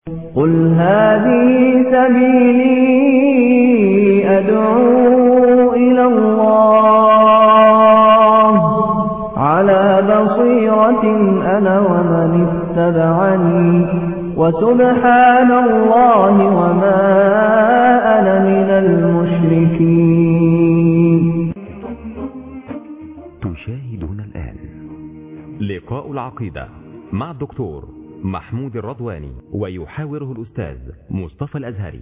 قل هذه سبيلي أدعو إلى الله على بصيرة أنا ومن اتبعني وسبحان الله وما أنا من المشركين تشاهدون الآن لقاء العقيدة مع الدكتور محمود الرضواني ويحاوره الأستاذ مصطفى الأزهري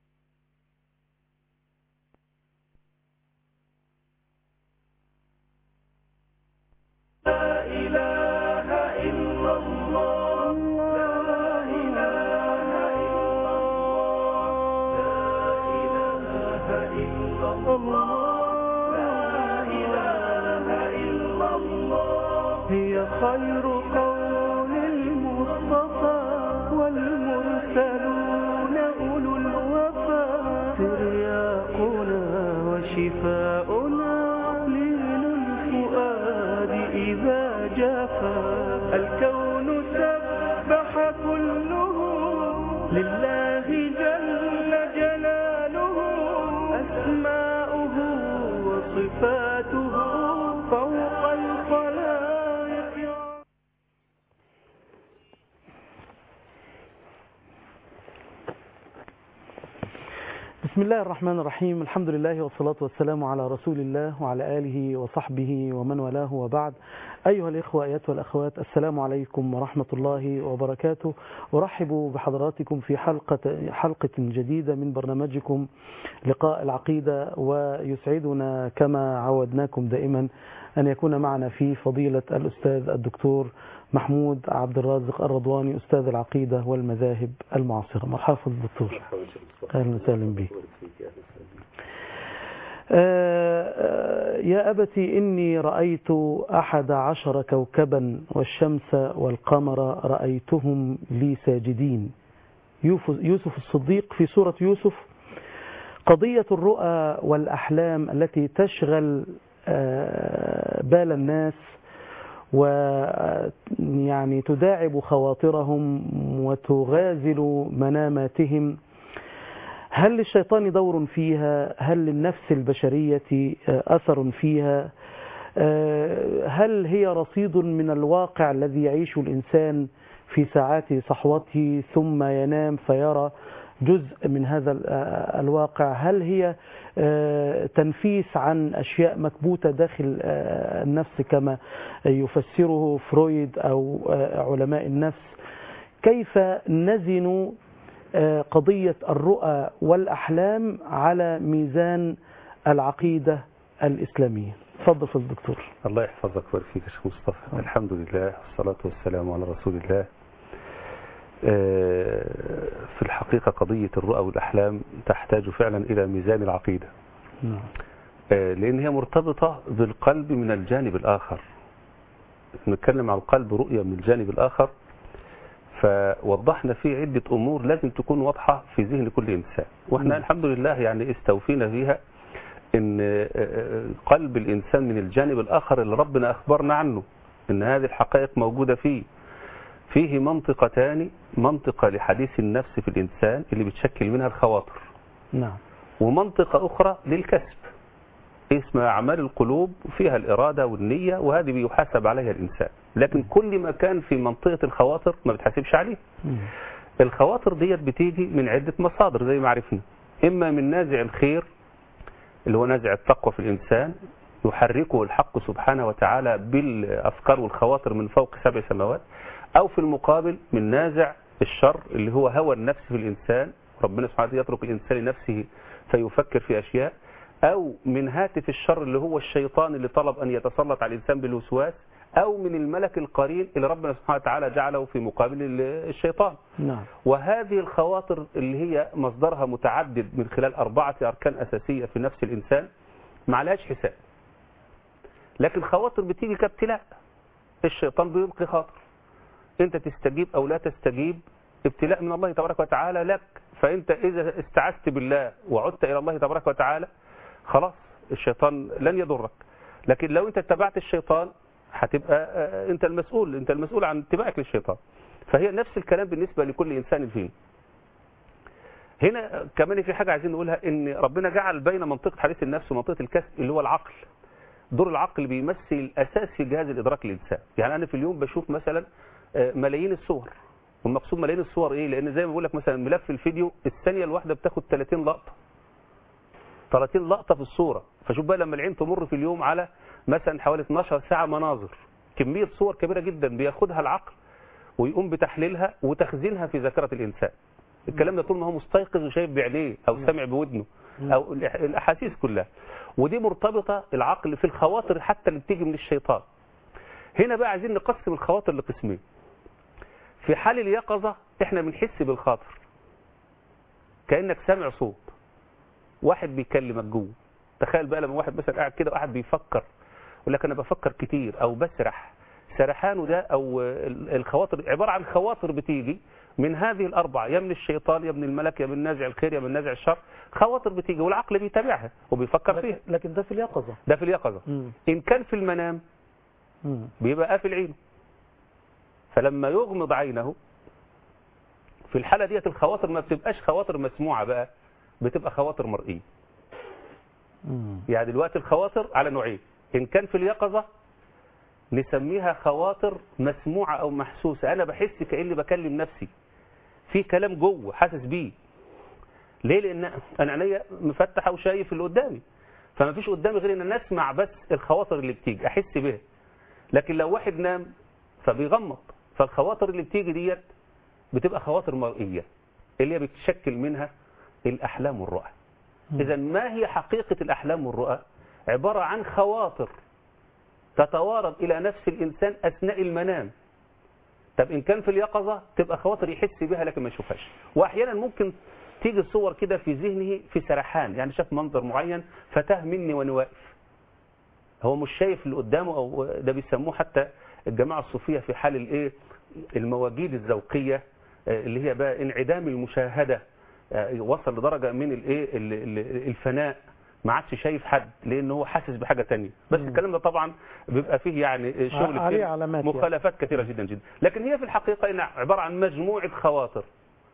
هي خير قول المصطفى والمرسلون أولو الوفا ترياقنا وشفاؤنا لين الفؤاد إذا جفا الكون سبح كله لله جل جلاله أسماؤه وصفاته فوق الخلائق بسم الله الرحمن الرحيم الحمد لله والصلاة والسلام على رسول الله وعلى آله وصحبه ومن والاه وبعد أيها الإخوة أيتها الأخوات السلام عليكم ورحمة الله وبركاته أرحب بحضراتكم في حلقة, حلقة جديدة من برنامجكم لقاء العقيدة ويسعدنا كما عودناكم دائما أن يكون معنا في فضيلة الأستاذ الدكتور محمود عبد الرازق الرضواني أستاذ العقيدة والمذاهب المعاصرة مرحبا بالدكتور أهلا وسهلا بك يا أبتي إني رأيت أحد عشر كوكبا والشمس والقمر رأيتهم لي ساجدين يوسف الصديق في سورة يوسف قضية الرؤى والأحلام التي تشغل بال الناس ويعني تداعب خواطرهم وتغازل مناماتهم هل للشيطان دور فيها هل للنفس البشرية أثر فيها هل هي رصيد من الواقع الذي يعيش الإنسان في ساعات صحوته ثم ينام فيرى جزء من هذا الواقع هل هي تنفيس عن أشياء مكبوتة داخل النفس كما يفسره فرويد أو علماء النفس كيف نزن قضية الرؤى والأحلام على ميزان العقيدة الإسلامية تفضل في الدكتور الله يحفظك ويبارك فيك يا شيخ مصطفى الحمد لله والصلاة والسلام على رسول الله في الحقيقة قضية الرؤى والأحلام تحتاج فعلا إلى ميزان العقيدة لأن هي مرتبطة بالقلب من الجانب الآخر نتكلم عن القلب رؤية من الجانب الآخر فوضحنا فيه عدة أمور لازم تكون واضحة في ذهن كل إنسان وإحنا الحمد لله يعني استوفينا فيها إن قلب الإنسان من الجانب الآخر اللي ربنا أخبرنا عنه إن هذه الحقائق موجودة فيه فيه منطقتان منطقة لحديث النفس في الإنسان اللي بتشكل منها الخواطر نعم ومنطقة أخرى للكسب اسمها أعمال القلوب وفيها الإرادة والنية وهذه بيحاسب عليها الإنسان لكن كل ما كان في منطقة الخواطر ما بتحاسبش عليه الخواطر ديت بتيجي من عدة مصادر زي ما عرفنا إما من نازع الخير اللي هو نازع التقوى في الإنسان يحركه الحق سبحانه وتعالى بالأفكار والخواطر من فوق سبع سماوات أو في المقابل من نازع الشر اللي هو هوى النفس في الإنسان ربنا سبحانه وتعالى يترك الإنسان لنفسه فيفكر في أشياء أو من هاتف الشر اللي هو الشيطان اللي طلب أن يتسلط على الإنسان بالوسواس أو من الملك القرين اللي ربنا سبحانه وتعالى جعله في مقابل الشيطان نعم وهذه الخواطر اللي هي مصدرها متعدد من خلال أربعة أركان أساسية في نفس الإنسان ما عليهاش حساب لكن خواطر بتيجي كابتلاء الشيطان بيلقي خاطر انت تستجيب او لا تستجيب ابتلاء من الله تبارك وتعالى لك فانت اذا استعذت بالله وعدت الى الله تبارك وتعالى خلاص الشيطان لن يضرك لكن لو انت اتبعت الشيطان هتبقى انت المسؤول انت المسؤول عن اتباعك للشيطان فهي نفس الكلام بالنسبة لكل انسان فينا هنا كمان في حاجة عايزين نقولها ان ربنا جعل بين منطقة حديث النفس ومنطقة الكسب اللي هو العقل دور العقل بيمثل الأساس في جهاز الإدراك للإنسان يعني أنا في اليوم بشوف مثلا آه، ملايين الصور والمقصود ملايين الصور إيه لأن زي ما بقول لك مثلا ملف الفيديو الثانية الواحدة بتاخد 30 لقطة 30 لقطة في الصورة فشوف بقى لما العين تمر في اليوم على مثلا حوالي 12 ساعة مناظر كمية صور كبيرة جدا بياخدها العقل ويقوم بتحليلها وتخزينها في ذاكرة الإنسان الكلام ده طول ما هو مستيقظ وشايف بعينيه أو سامع بودنه أو الإح- الأحاسيس كلها ودي مرتبطة العقل في الخواطر حتى اللي بتيجي من الشيطان هنا بقى عايزين نقسم الخواطر لقسمين في حال اليقظة احنا بنحس بالخاطر كأنك سامع صوت واحد بيكلمك جوه تخيل بقى لما واحد مثلا قاعد كده وقاعد بيفكر يقول لك انا بفكر كتير او بسرح سرحانه ده او ال- الخواطر عبارة عن خواطر بتيجي من هذه الأربعة يا من الشيطان يا من الملك يا من نازع الخير يا من نازع الشر خواطر بتيجي والعقل بيتابعها وبيفكر فيها لكن, لكن ده في اليقظة ده في اليقظة مم. إن كان في المنام مم. بيبقى قافل عينه فلما يغمض عينه في الحالة ديت الخواطر ما بتبقاش خواطر مسموعة بقى بتبقى خواطر مرئية مم. يعني دلوقتي الخواطر على نوعين إن كان في اليقظة نسميها خواطر مسموعة أو محسوسة أنا بحس كأني بكلم نفسي في كلام جوه حاسس بيه ليه لأن أنا عينيا مفتحة وشايف اللي قدامي فما فيش قدامي غير أن أنا أسمع بس الخواطر اللي بتيجي أحس بها لكن لو واحد نام فبيغمض فالخواطر اللي بتيجي ديت بتبقى خواطر مرئية اللي هي بتشكل منها الأحلام والرؤى إذا ما هي حقيقة الأحلام والرؤى عبارة عن خواطر تتوارد إلى نفس الإنسان أثناء المنام طب إن كان في اليقظة تبقى خواطر يحس بها لكن ما يشوفهاش وأحيانا ممكن تيجي الصور كده في ذهنه في سرحان يعني شاف منظر معين فتاه مني وأنا واقف هو مش شايف اللي قدامه أو ده بيسموه حتى الجماعة الصوفية في حال الإيه المواجيد الذوقية آه، اللي هي بقى انعدام المشاهدة آه، وصل لدرجة من الإيه ال- ال- الفناء ما عادش شايف حد لأن هو حاسس بحاجة تانية بس مم. الكلام ده طبعا بيبقى فيه يعني شغل عليه كتير علامات يعني. مخالفات كثيرة جدا جدا لكن هي في الحقيقة إنها عبارة عن مجموعة خواطر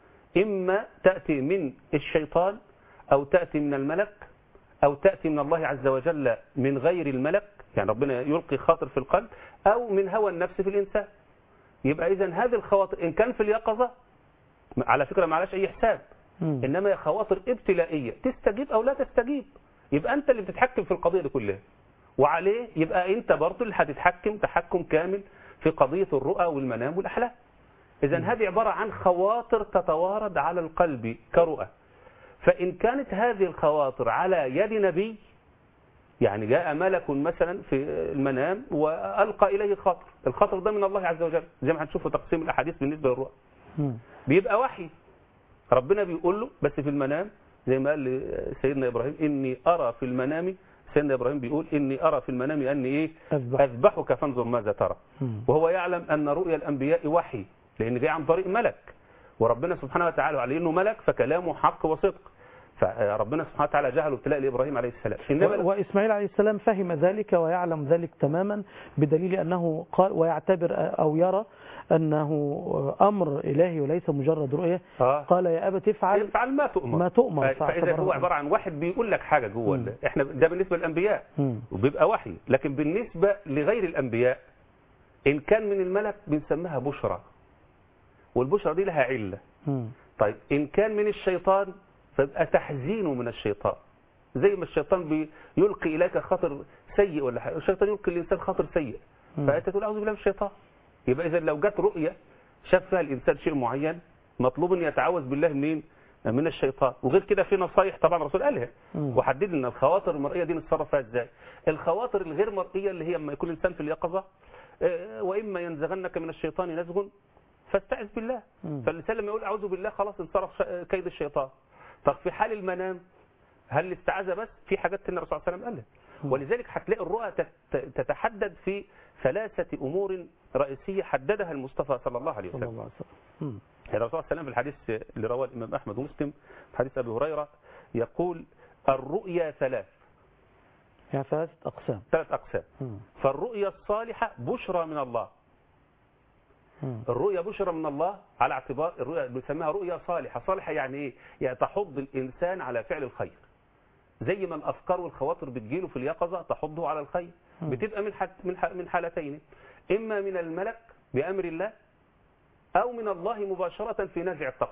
إما تأتي من الشيطان أو تأتي من الملك أو تأتي من الله عز وجل من غير الملك يعني ربنا يلقي خاطر في القلب أو من هوى النفس في الإنسان يبقى إذا هذه الخواطر إن كان في اليقظة على فكرة ما عليهاش أي حساب مم. إنما هي خواطر ابتلائية تستجيب أو لا تستجيب يبقى أنت اللي بتتحكم في القضية دي كلها وعليه يبقى أنت برضه اللي هتتحكم تحكم كامل في قضية الرؤى والمنام والأحلام إذا هذه عبارة عن خواطر تتوارد على القلب كرؤى فإن كانت هذه الخواطر على يد نبي يعني جاء ملك مثلا في المنام وألقى إليه خاطر الخاطر ده من الله عز وجل زي ما هنشوف في تقسيم الأحاديث بالنسبة للرؤى مم. بيبقى وحي ربنا بيقول له بس في المنام زي ما قال سيدنا إبراهيم إني أرى في المنام سيدنا إبراهيم بيقول إني أرى في المنام أني إيه أذبح. أذبحك فانظر ماذا ترى مم. وهو يعلم أن رؤيا الأنبياء وحي لأن جاي عن طريق ملك وربنا سبحانه وتعالى عليه إنه ملك فكلامه حق وصدق فربنا سبحانه وتعالى جعله ابتلاء لإبراهيم عليه السلام إنما و- وإسماعيل عليه السلام فهم ذلك ويعلم ذلك تماما بدليل أنه قال ويعتبر أو يرى أنه أمر إلهي وليس مجرد رؤية آه. قال يا أبت افعل افعل ما تؤمر ما تؤمر ف- فإذا فاعتبره هو عبارة عن واحد بيقول لك حاجة جوه مم. ال- احنا ده بالنسبة للأنبياء مم. وبيبقى وحي لكن بالنسبة لغير الأنبياء إن كان من الملك بنسميها بشرى والبشرى دي لها علة مم. طيب إن كان من الشيطان فيبقى تحزينه من الشيطان زي ما الشيطان بيلقي إليك خاطر سيء ولا حاجة الشيطان يلقي الإنسان خاطر سيء مم. فأنت تقول أعوذ بالله من الشيطان يبقى إذا لو جت رؤية شاف فيها الإنسان شيء معين مطلوب أن يتعوذ بالله منين من الشيطان وغير كده في نصايح طبعا الرسول قالها مم. وحدد لنا الخواطر المرئية دي نتصرف فيها ازاي الخواطر الغير مرئية اللي هي لما يكون الإنسان في اليقظة آه، وإما ينزغنك من الشيطان نزغ فاستعذ بالله مم. فالإنسان لما يقول أعوذ بالله خلاص انصرف ش- كيد الشيطان طب في حال المنام هل الاستعاذة بس في حاجات تانية الرسول صلى الله عليه وسلم قالها ولذلك هتلاقي الرؤى تت- تتحدد في ثلاثة أمور رئيسية حددها المصطفى صلى الله عليه صلى وسلم الله عليه وسلم مم. يعني الرسول صلى الله عليه وسلم في الحديث اللي رواه الإمام أحمد ومسلم في حديث أبي هريرة يقول الرؤيا ثلاث يعني ثلاثة أقسام ثلاث أقسام مم. فالرؤيا الصالحة بشرى من الله مم. الرؤيا بشرى من الله على اعتبار الرؤيا بنسميها رؤيا صالحة صالحة يعني ايه يعني تحض الإنسان على فعل الخير زي ما الأفكار والخواطر بتجيله في اليقظة تحضه على الخير مم. بتبقى من حد من ح- من حالتين إما من الملك بأمر الله أو من الله مباشرة في نزع التقوى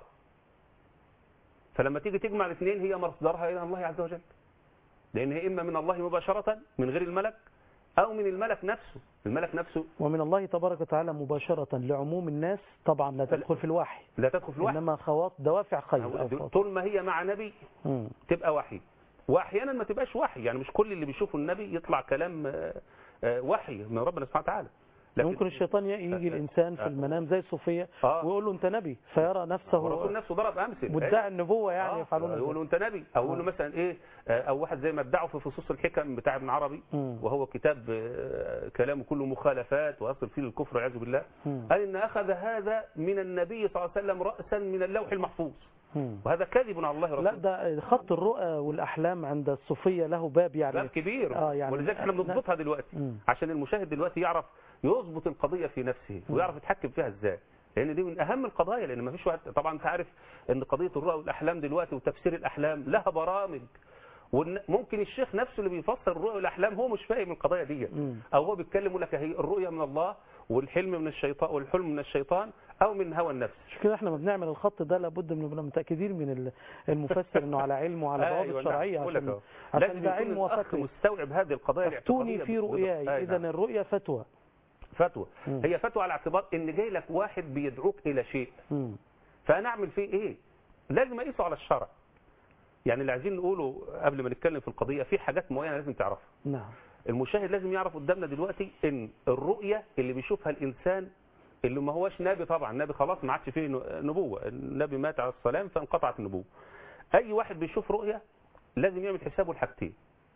فلما تيجي تجمع الاثنين هي مصدرها إلى الله عز وجل لأن هي إما من الله مباشرة من غير الملك أو من الملك نفسه الملك نفسه ومن الله تبارك وتعالى مباشرة لعموم الناس طبعا لا تدخل في الوحي لا تدخل في الوحي إنما خوات دوافع خير أو أو- خواطر. طول ما هي مع نبي مم. تبقى وحي واحيانا ما تبقاش وحي يعني مش كل اللي بيشوفه النبي يطلع كلام آه، آه، وحي من ربنا سبحانه وتعالى لكن ممكن الشيطان ي- يجي الإنسان في المنام زي صوفيا آه. ويقول له أنت نبي فيرى نفسه الرسول نفسه ضرب امثله مدعي النبوة يعني آه، يفعلون يقولوا ذلك. انت نبي او يقولوا مثلا ايه آه، او واحد زي ما ادعوا في فصوص الحكم بتاع ابن عربي مم. وهو كتاب آه، كلامه كله مخالفات واصل فيه للكفر والعياذ بالله مم. قال ان اخذ هذا من النبي صلى الله عليه وسلم راسا من اللوح المحفوظ مم. وهذا كذب على الله لا ورسوله ده خط الرؤى والأحلام عند الصوفية له باب يعني باب كبير آه، يعني- ولذلك احنا بنضبطها دلوقتي مم. عشان المشاهد دلوقتي يعرف يضبط القضية في نفسه ويعرف يتحكم فيها ازاي لان دي من اهم القضايا لان ما فيش واحد طبعا انت عارف ان قضية الرؤى والاحلام دلوقتي وتفسير الاحلام لها برامج وممكن الشيخ نفسه اللي بيفسر الرؤى والاحلام هو مش فاهم القضايا دي مم. او هو بيتكلم يقول لك هي الرؤيا من الله والحلم من الشيطان والحلم من الشيطان او من هوى النفس مش كده احنا ما بنعمل الخط ده لابد من نبقى متأكدين من ال- المفسر انه على علم وعلى ضوابط أيوة، نعم. شرعية بقول لك عشان, أهو. عشان لازم ده يكون علم الأخ وفتوى مستوعب هذه القضايا افتوني الاعتقادية في بوضوح. رؤياي أي اذا نعم. الرؤيا فتوى فتوى مم. هي فتوى على اعتبار ان جاي لك واحد بيدعوك الى شيء مم. فانا اعمل فيه ايه لازم اقيسه على الشرع يعني اللي عايزين نقوله قبل ما نتكلم في القضيه في حاجات معينه لازم تعرفها نعم المشاهد لازم يعرف قدامنا دلوقتي ان الرؤيه اللي بيشوفها الانسان اللي ما هوش نبي طبعا النبي خلاص ما عادش فيه نبوه النبي مات عليه السلام فانقطعت النبوه اي واحد بيشوف رؤيه لازم يعمل حسابه الحاجتين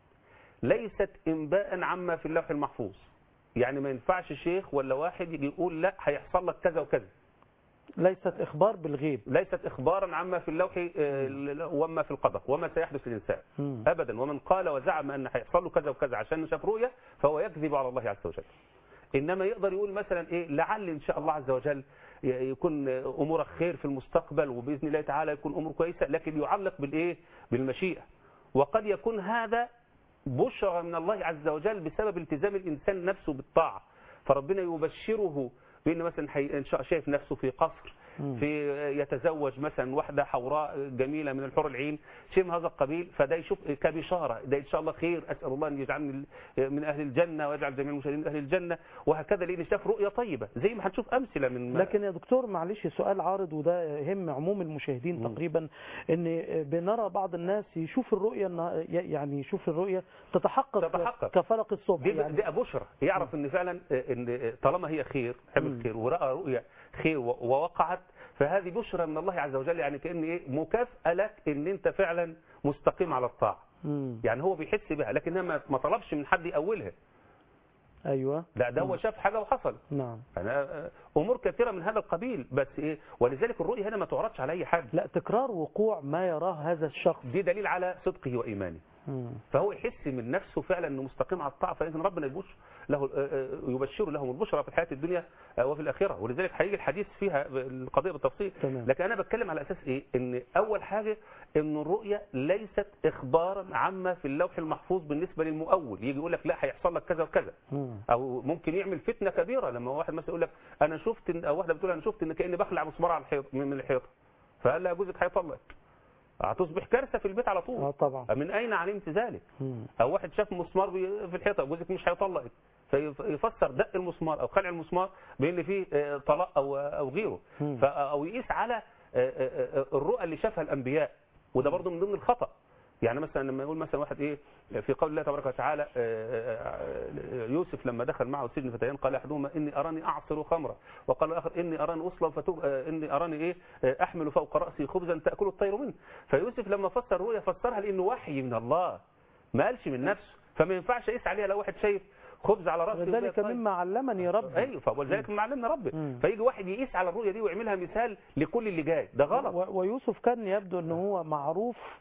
ليست انباء عما في اللوح المحفوظ يعني ما ينفعش شيخ ولا واحد يجي يقول لا هيحصل لك كذا وكذا ليست اخبار بالغيب ليست إخبارا عما في اللوح آه، وما في القدر وما سيحدث للإنسان مم. أبدا ومن قال وزعم أن هيحصل له كذا وكذا عشان شاف رؤية فهو يكذب على الله عز وجل إنما يقدر يقول مثلا إيه لعل إن شاء الله عز وجل ي- يكون أمورك خير في المستقبل وبإذن الله تعالى يكون أمور كويسة لكن يعلق بالإيه بالمشيئة وقد يكون هذا بشرى من الله عز وجل بسبب التزام الإنسان نفسه بالطاعة فربنا يبشره بأن مثلا حي- إن شاء شايف نفسه في قصر مم. في يتزوج مثلا واحدة حوراء جميلة من الحور العين شيء من هذا القبيل فده يشوف كبشارة ده إن شاء الله خير أسأل الله أن يجعلني من أهل الجنة ويجعل جميع المشاهدين من أهل الجنة وهكذا لأن شاف رؤية طيبة زي ما هنشوف أمثلة من لكن يا دكتور معلش سؤال عارض وده يهم عموم المشاهدين مم. تقريبا ان بنرى بعض الناس يشوف الرؤية إنها- يعني يشوف الرؤية تتحقق تتحقق. كفلق الصبح دي يعني دي بشرى يعرف ان فعلا ان طالما هي خير مم. حمل خير وراى رؤيا خير و- ووقعت فهذه بشرى من الله عز وجل يعني كان ايه مكافاه لك ان انت فعلا مستقيم على الطاعه مم. يعني هو بيحس بها لكن ما ما طلبش من حد يأولها ايوه لا ده هو شاف حاجه وحصل نعم أنا امور كثيره من هذا القبيل بس ايه ولذلك الرؤيه هنا ما تعرضش على اي حد لا تكرار وقوع ما يراه هذا الشخص دي دليل على صدقه وايمانه مم. فهو يحس من نفسه فعلا انه مستقيم على الطاعه فاذا ربنا يبش له يبشر لهم البشرى في الحياه الدنيا وفي الاخره ولذلك هيجي الحديث فيها القضيه بالتفصيل تمام. لكن انا بتكلم على اساس ايه ان اول حاجه ان الرؤيه ليست اخبارا عما في اللوح المحفوظ بالنسبه للمؤول يجي يقول لك لا هيحصل لك كذا وكذا مم. او ممكن يعمل فتنه كبيره لما واحد مثلا يقول لك انا شفت إن- او واحده بتقول انا شفت ان كاني بخلع مسمار على الحيط من من الحيطه فقال لها جوزك هيطلقك هتصبح كارثه في البيت على اه طول طبعا من اين علمت ذلك مم. او واحد شاف مسمار بي- في الحيطه جوزك مش هيطلقك فيفسر دق المسمار او خلع المسمار بان فيه آه، طلاق او او غيره مم. ف- او يقيس على آه، آه، آه، الرؤى اللي شافها الانبياء وده برضه من ضمن الخطا يعني مثلا لما يقول مثلا واحد ايه في قول الله تبارك وتعالى آه، آه، آه، يوسف لما دخل معه السجن فتيان قال احدهما اني اراني اعصر خمرا وقال الاخر اني اراني اصلا فتوب آه، اني اراني ايه آه، احمل فوق راسي خبزا تاكل الطير منه فيوسف لما فسر الرؤيا فسرها لانه وحي من الله ما قالش من نفسه فما ينفعش يقيس عليها لو واحد شايف خبز على راسه وذلك وزي الطير. مما علمني ربي ايوه فولذلك ما علمنا ربي مم. فيجي واحد يقيس على الرؤيه دي ويعملها مثال لكل اللي جاي ده غلط و- ويوسف كان يبدو ان هو معروف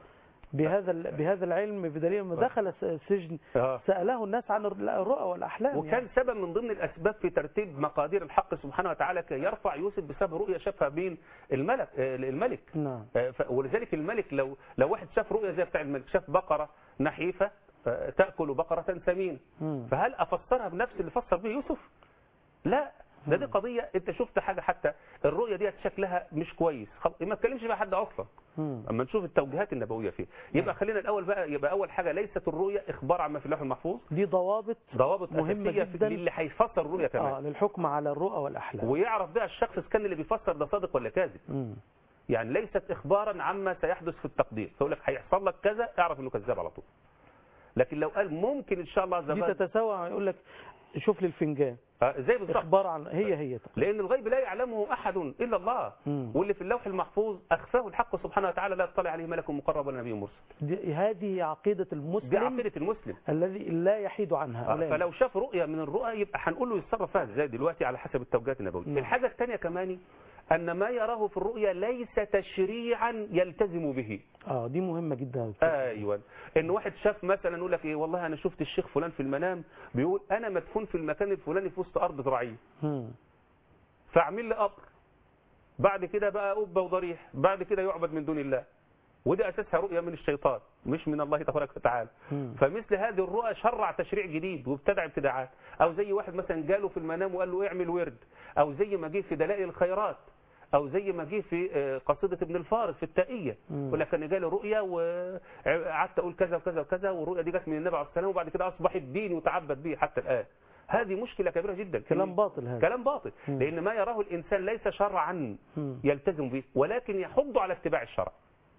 بهذا ال- بهذا العلم بدليل ما دخل الس- السجن آه. سأله الناس عن الرؤى والأحلام وكان يعني. سبب من ضمن الأسباب في ترتيب مقادير الحق سبحانه وتعالى كي يرفع يوسف بسبب رؤية شافها بين الملك آه، الملك نعم آه، ف- ولذلك الملك لو لو واحد شاف رؤية زي بتاع الملك شاف بقرة نحيفة آه، تأكل بقرة سمين مم. فهل أفسرها بنفس اللي فسر به يوسف لا ده دي قضية انت شفت حاجة حتى الرؤية دي شكلها مش كويس خل... ما تكلمش مع حد اصلا مم. اما نشوف التوجيهات النبوية فيه يبقى خلينا الاول بقى يبقى اول حاجة ليست الرؤية اخبار عما في اللوح المحفوظ دي ضوابط ضوابط مهمة اساسية في- جدا. للي هيفسر الرؤية آه كمان للحكم على الرؤى والأحلام ويعرف بقى الشخص إذا كان اللي بيفسر ده صادق ولا كاذب مم. يعني ليست اخبارا عما سيحدث في التقدير فيقول لك هيحصل لك كذا اعرف انه كذاب على طول لكن لو قال ممكن ان شاء الله عز دي وجل تتساوى يقول لك شوف لي الفنجان آه، زي بالظبط اخبار عن هي هي لأن الغيب لا يعلمه أحد إلا الله مم. واللي في اللوح المحفوظ أخفاه الحق سبحانه وتعالى لا يطلع عليه ملك مقرب ولا نبي مرسل دي هذه عقيدة دي المسلم عقيدة المسلم الذي لا يحيد عنها آه، ولا فلو شاف رؤية من الرؤى يبقى هنقول له يتصرف فيها ازاي دلوقتي على حسب التوجيهات النبوية نعم. الحاجة الثانية كمان أن ما يراه في الرؤيا ليس تشريعا يلتزم به اه دي مهمة جدا ايوه ان واحد شاف مثلا يقول لك ايه والله انا شفت الشيخ فلان في المنام بيقول انا مدفون في المكان الفلاني في وسط ارض زراعيه مم. فاعمل لي قبر بعد كده بقى قبه وضريح بعد كده يعبد من دون الله ودي اساسها رؤيه من الشيطان مش من الله تبارك وتعالى مم. فمثل هذه الرؤى شرع تشريع جديد وابتدع ابتداعات او زي واحد مثلا جاله في المنام وقال له اعمل ورد او زي ما جه في دلائل الخيرات او زي ما جه في آه، قصيده ابن الفارس في التائيه مم. يقول لك انا جالي رؤيا وقعدت اقول كذا وكذا وكذا والرؤيا دي جت من النبي عليه الصلاه والسلام وبعد كده اصبحت دين وتعبد به حتى الان هذه مشكله كبيره جدا كلام باطل هذا كلام باطل مم. لان ما يراه الانسان ليس شرعا مم. يلتزم به ولكن يحض على اتباع الشرع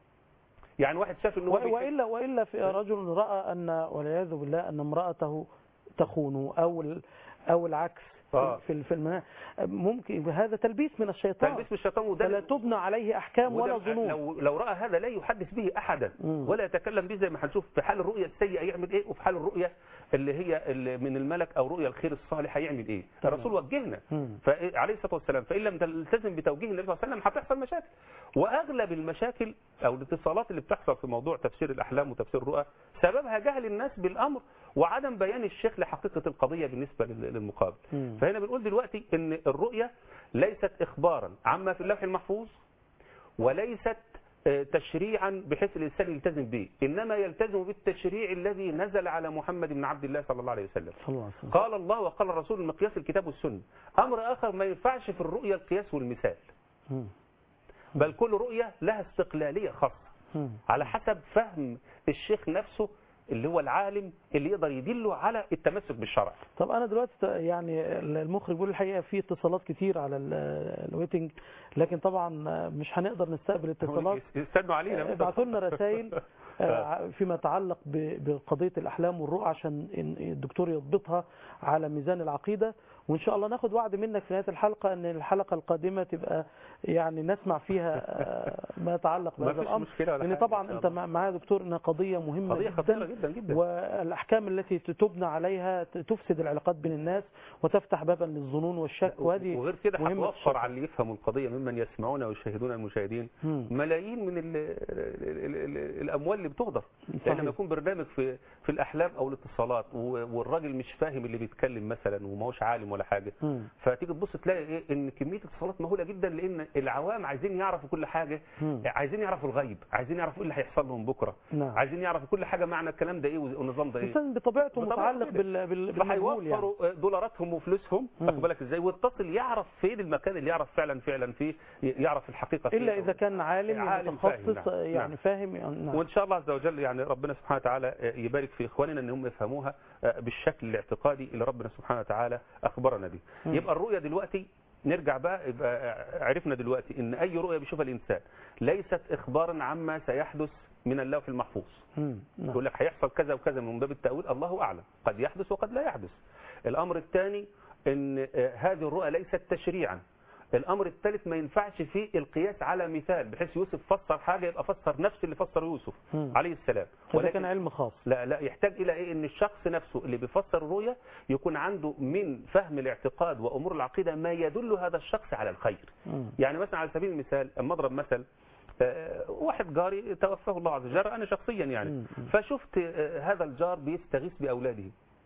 يعني واحد شاف انه هو و- بيحب- وإلا وإلا في رجل رأى أن والعياذ بالله أن امرأته تخونه أو ال- أو العكس آه. في في المنام ممكن هذا تلبيس من الشيطان تلبيس بالشيطان وده فلا تبنى عليه أحكام وده ولا ظنون لو لو راى هذا لا يحدث به احدا مم. ولا يتكلم به زي ما هنشوف في حال الرؤيه السيئه يعمل ايه وفي حال الرؤيه اللي هي اللي من الملك او رؤيا الخير الصالح هيعمل ايه تمام. الرسول وجهنا مم. فعليه الصلاه والسلام فان لم تلتزم بتوجيه النبي صلى الله عليه وسلم هتحصل مشاكل واغلب المشاكل او الاتصالات اللي بتحصل في موضوع تفسير الاحلام وتفسير الرؤى سببها جهل الناس بالامر وعدم بيان الشيخ لحقيقه القضيه بالنسبه لل- للمقابل مم. فهنا بنقول دلوقتي ان الرؤيه ليست اخبارا عما في اللوح المحفوظ وليست آه، تشريعا بحيث الانسان يلتزم به انما يلتزم بالتشريع الذي نزل على محمد بن عبد الله صلى الله عليه وسلم صلى الله عليه وسلم قال الله وقال الرسول المقياس الكتاب والسنه امر اخر ما ينفعش في الرؤيه القياس والمثال مم. بل كل رؤيه لها استقلاليه خاصه مم. على حسب فهم الشيخ نفسه اللي هو العالم اللي يقدر يدله على التمسك بالشرع طب انا دلوقتي ت- يعني المخرج بيقول الحقيقه في اتصالات كتير على ال- الويتنج لكن طبعا مش هنقدر نستقبل اتصالات استنوا علينا ابعتوا لنا رسائل آه، فيما يتعلق ب- بقضيه الاحلام والرؤى عشان إن- الدكتور يضبطها على ميزان العقيده وان شاء الله ناخد وعد منك في نهايه الحلقه ان الحلقه القادمه تبقى يعني نسمع فيها آه، ما يتعلق ما بهذا فيش الامر مشكلة ولا لان حاجة طبعا إن شاء انت الله. مع- معايا يا دكتور انها قضيه مهمه قضية خطيرة جدا جدا. والاحكام التي تبنى عليها تفسد العلاقات بين الناس وتفتح بابا للظنون والشك وهذه وغير كده مهمة هتوفر الشك. على اللي يفهموا القضيه ممن يسمعون ويشاهدون المشاهدين مم. ملايين من ال ال ال ال الاموال اللي بتهدر صحيح. يعني لما يكون برنامج في في الاحلام او الاتصالات و- والراجل مش فاهم اللي بيتكلم مثلا وما هوش عالم ولا حاجه مم. فتيجي تبص تلاقي ايه ان كميه اتصالات مهوله جدا لان العوام عايزين يعرفوا كل حاجه مم. عايزين يعرفوا الغيب عايزين يعرفوا ايه اللي هيحصل لهم بكره نعم. عايزين يعرفوا كل حاجه معنى الكلام ده ايه والنظام ده ايه الانسان بطبيعته بطبيعته متعلق كده. بال بال بالمجهول يعني فهيوفروا دولاراتهم وفلوسهم مم. واخد بالك ازاي واتصل يعرف فين المكان اللي يعرف فعلا فعلا فيه يعرف الحقيقه فيه الا اذا كان عالم عالم فاهم، متخصص نعم. يعني نعم. فاهم يعني نعم. وان شاء الله عز وجل يعني ربنا سبحانه وتعالى يبارك في اخواننا ان هم يفهموها بالشكل الاعتقادي اللي ربنا سبحانه وتعالى اخبرنا به مم. يبقى الرؤيه دلوقتي نرجع بقى يبقى عرفنا دلوقتي ان اي رؤيه بيشوفها الانسان ليست اخبارا عما سيحدث من اللوح المحفوظ مم. نعم. يقول لك هيحصل كذا وكذا من باب التأويل الله أعلم قد يحدث وقد لا يحدث الأمر الثاني أن آه، هذه الرؤى ليست تشريعا الأمر الثالث ما ينفعش فيه القياس على مثال بحيث يوسف فسر حاجة يبقى فسر نفس اللي فسر يوسف مم. عليه السلام هذا كان علم خاص لا لا يحتاج الى ايه ان الشخص نفسه اللي بيفسر الرؤيا يكون عنده من فهم الاعتقاد وامور العقيده ما يدل هذا الشخص على الخير مم. يعني مثلا على سبيل المثال اما اضرب مثل آه، واحد جاري توفاه الله عز وجل انا شخصيا يعني مم. فشفت آه، هذا الجار بيستغيث باولاده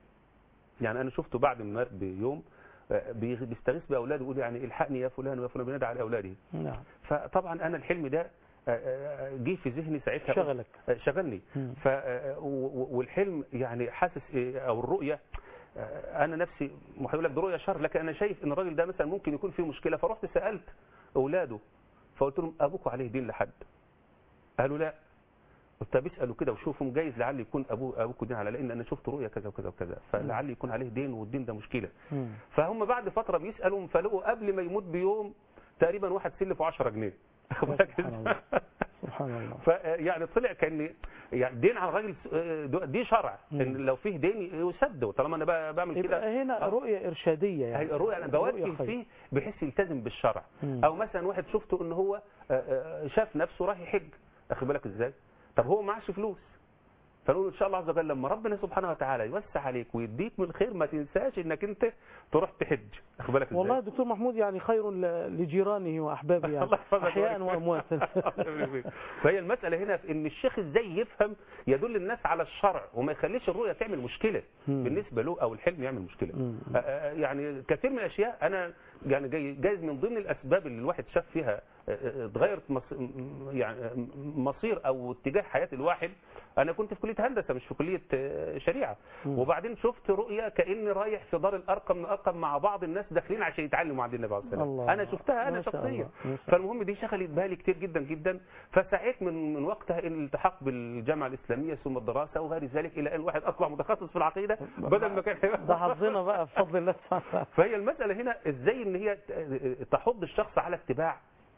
يعني انا شفته بعد ما مات بيوم آه، بي- بيستغيث باولاده يقول يعني الحقني يا فلان ويا فلان بينادي على اولاده نعم فطبعا انا الحلم ده آه، آه، جه في ذهني ساعتها شغلك. آه، شغلني مم. ف آه، و- و- والحلم يعني حاسس إيه، او الرؤيه آه، انا نفسي هيقول لك دي رؤيه شر لكن انا شايف ان الراجل ده مثلا ممكن يكون فيه مشكله فرحت سالت اولاده فقلت لهم ابوكم عليه دين لحد قالوا لا قلت طب اسالوا كده وشوفهم جايز لعل يكون ابوه ابوكم دين على لان انا شفت رؤيه كذا وكذا وكذا فلعل يكون عليه دين والدين ده مشكله مم. فهم بعد فتره بيسالوا فلقوا قبل ما يموت بيوم تقريبا واحد سلفه 10 جنيه واخد بالك سبحان الله. سبحان الله فيعني طلع كان يعني دين على الراجل آه، دي شرع مم. ان لو فيه دين يسد طالما انا بقى بعمل كده يبقى هنا آه. رؤية إرشادية يعني هي الرؤيا انا رؤية بوجه خير. فيه بحيث يلتزم بالشرع مم. او مثلا واحد شفته ان هو آه، آه، شاف نفسه راح يحج اخد بالك ازاي طب هو معاش فلوس فنقول ان شاء الله عز وجل لما ربنا سبحانه وتعالى يوسع عليك ويديك من الخير ما تنساش انك انت تروح تحج اخد بالك ازاي والله دكتور محمود يعني خير ل- لجيرانه وأحبابه يعني الله يحفظك أحياء ويبارك فيك. وأموات فهي المسألة هنا في ان الشيخ ازاي يفهم يدل الناس على الشرع وما يخليش الرؤية تعمل مشكلة مم. بالنسبة له او الحلم يعمل مشكلة مم. آه، آه، يعني كثير من الاشياء انا يعني جاي- جايز من ضمن الاسباب اللي الواحد شاف فيها آه، آه، اتغيرت مص- م- يعني آه، مصير او اتجاه حياة الواحد انا كنت في كلية هندسة مش في كلية آه، شريعة مم. وبعدين شفت رؤية كاني رايح في دار الارقم من الارقم مع بعض الناس داخلين عشان يتعلموا عند النبي عليه الصلاة والسلام الله. انا شفتها انا ما شاء شخصيا الله. ما شاء فالمهم دي شغلت بالي كتير جدا جدا فسعيت من من وقتها الالتحاق بالجامعه الاسلاميه ثم الدراسه وغير ذلك الى ان الواحد اصبح متخصص في العقيده بدل ما كان ده حظنا بقى بفضل الله سبحانه وتعالى فهي المساله هنا ازاي ان هي ت- تحض الشخص على اتباع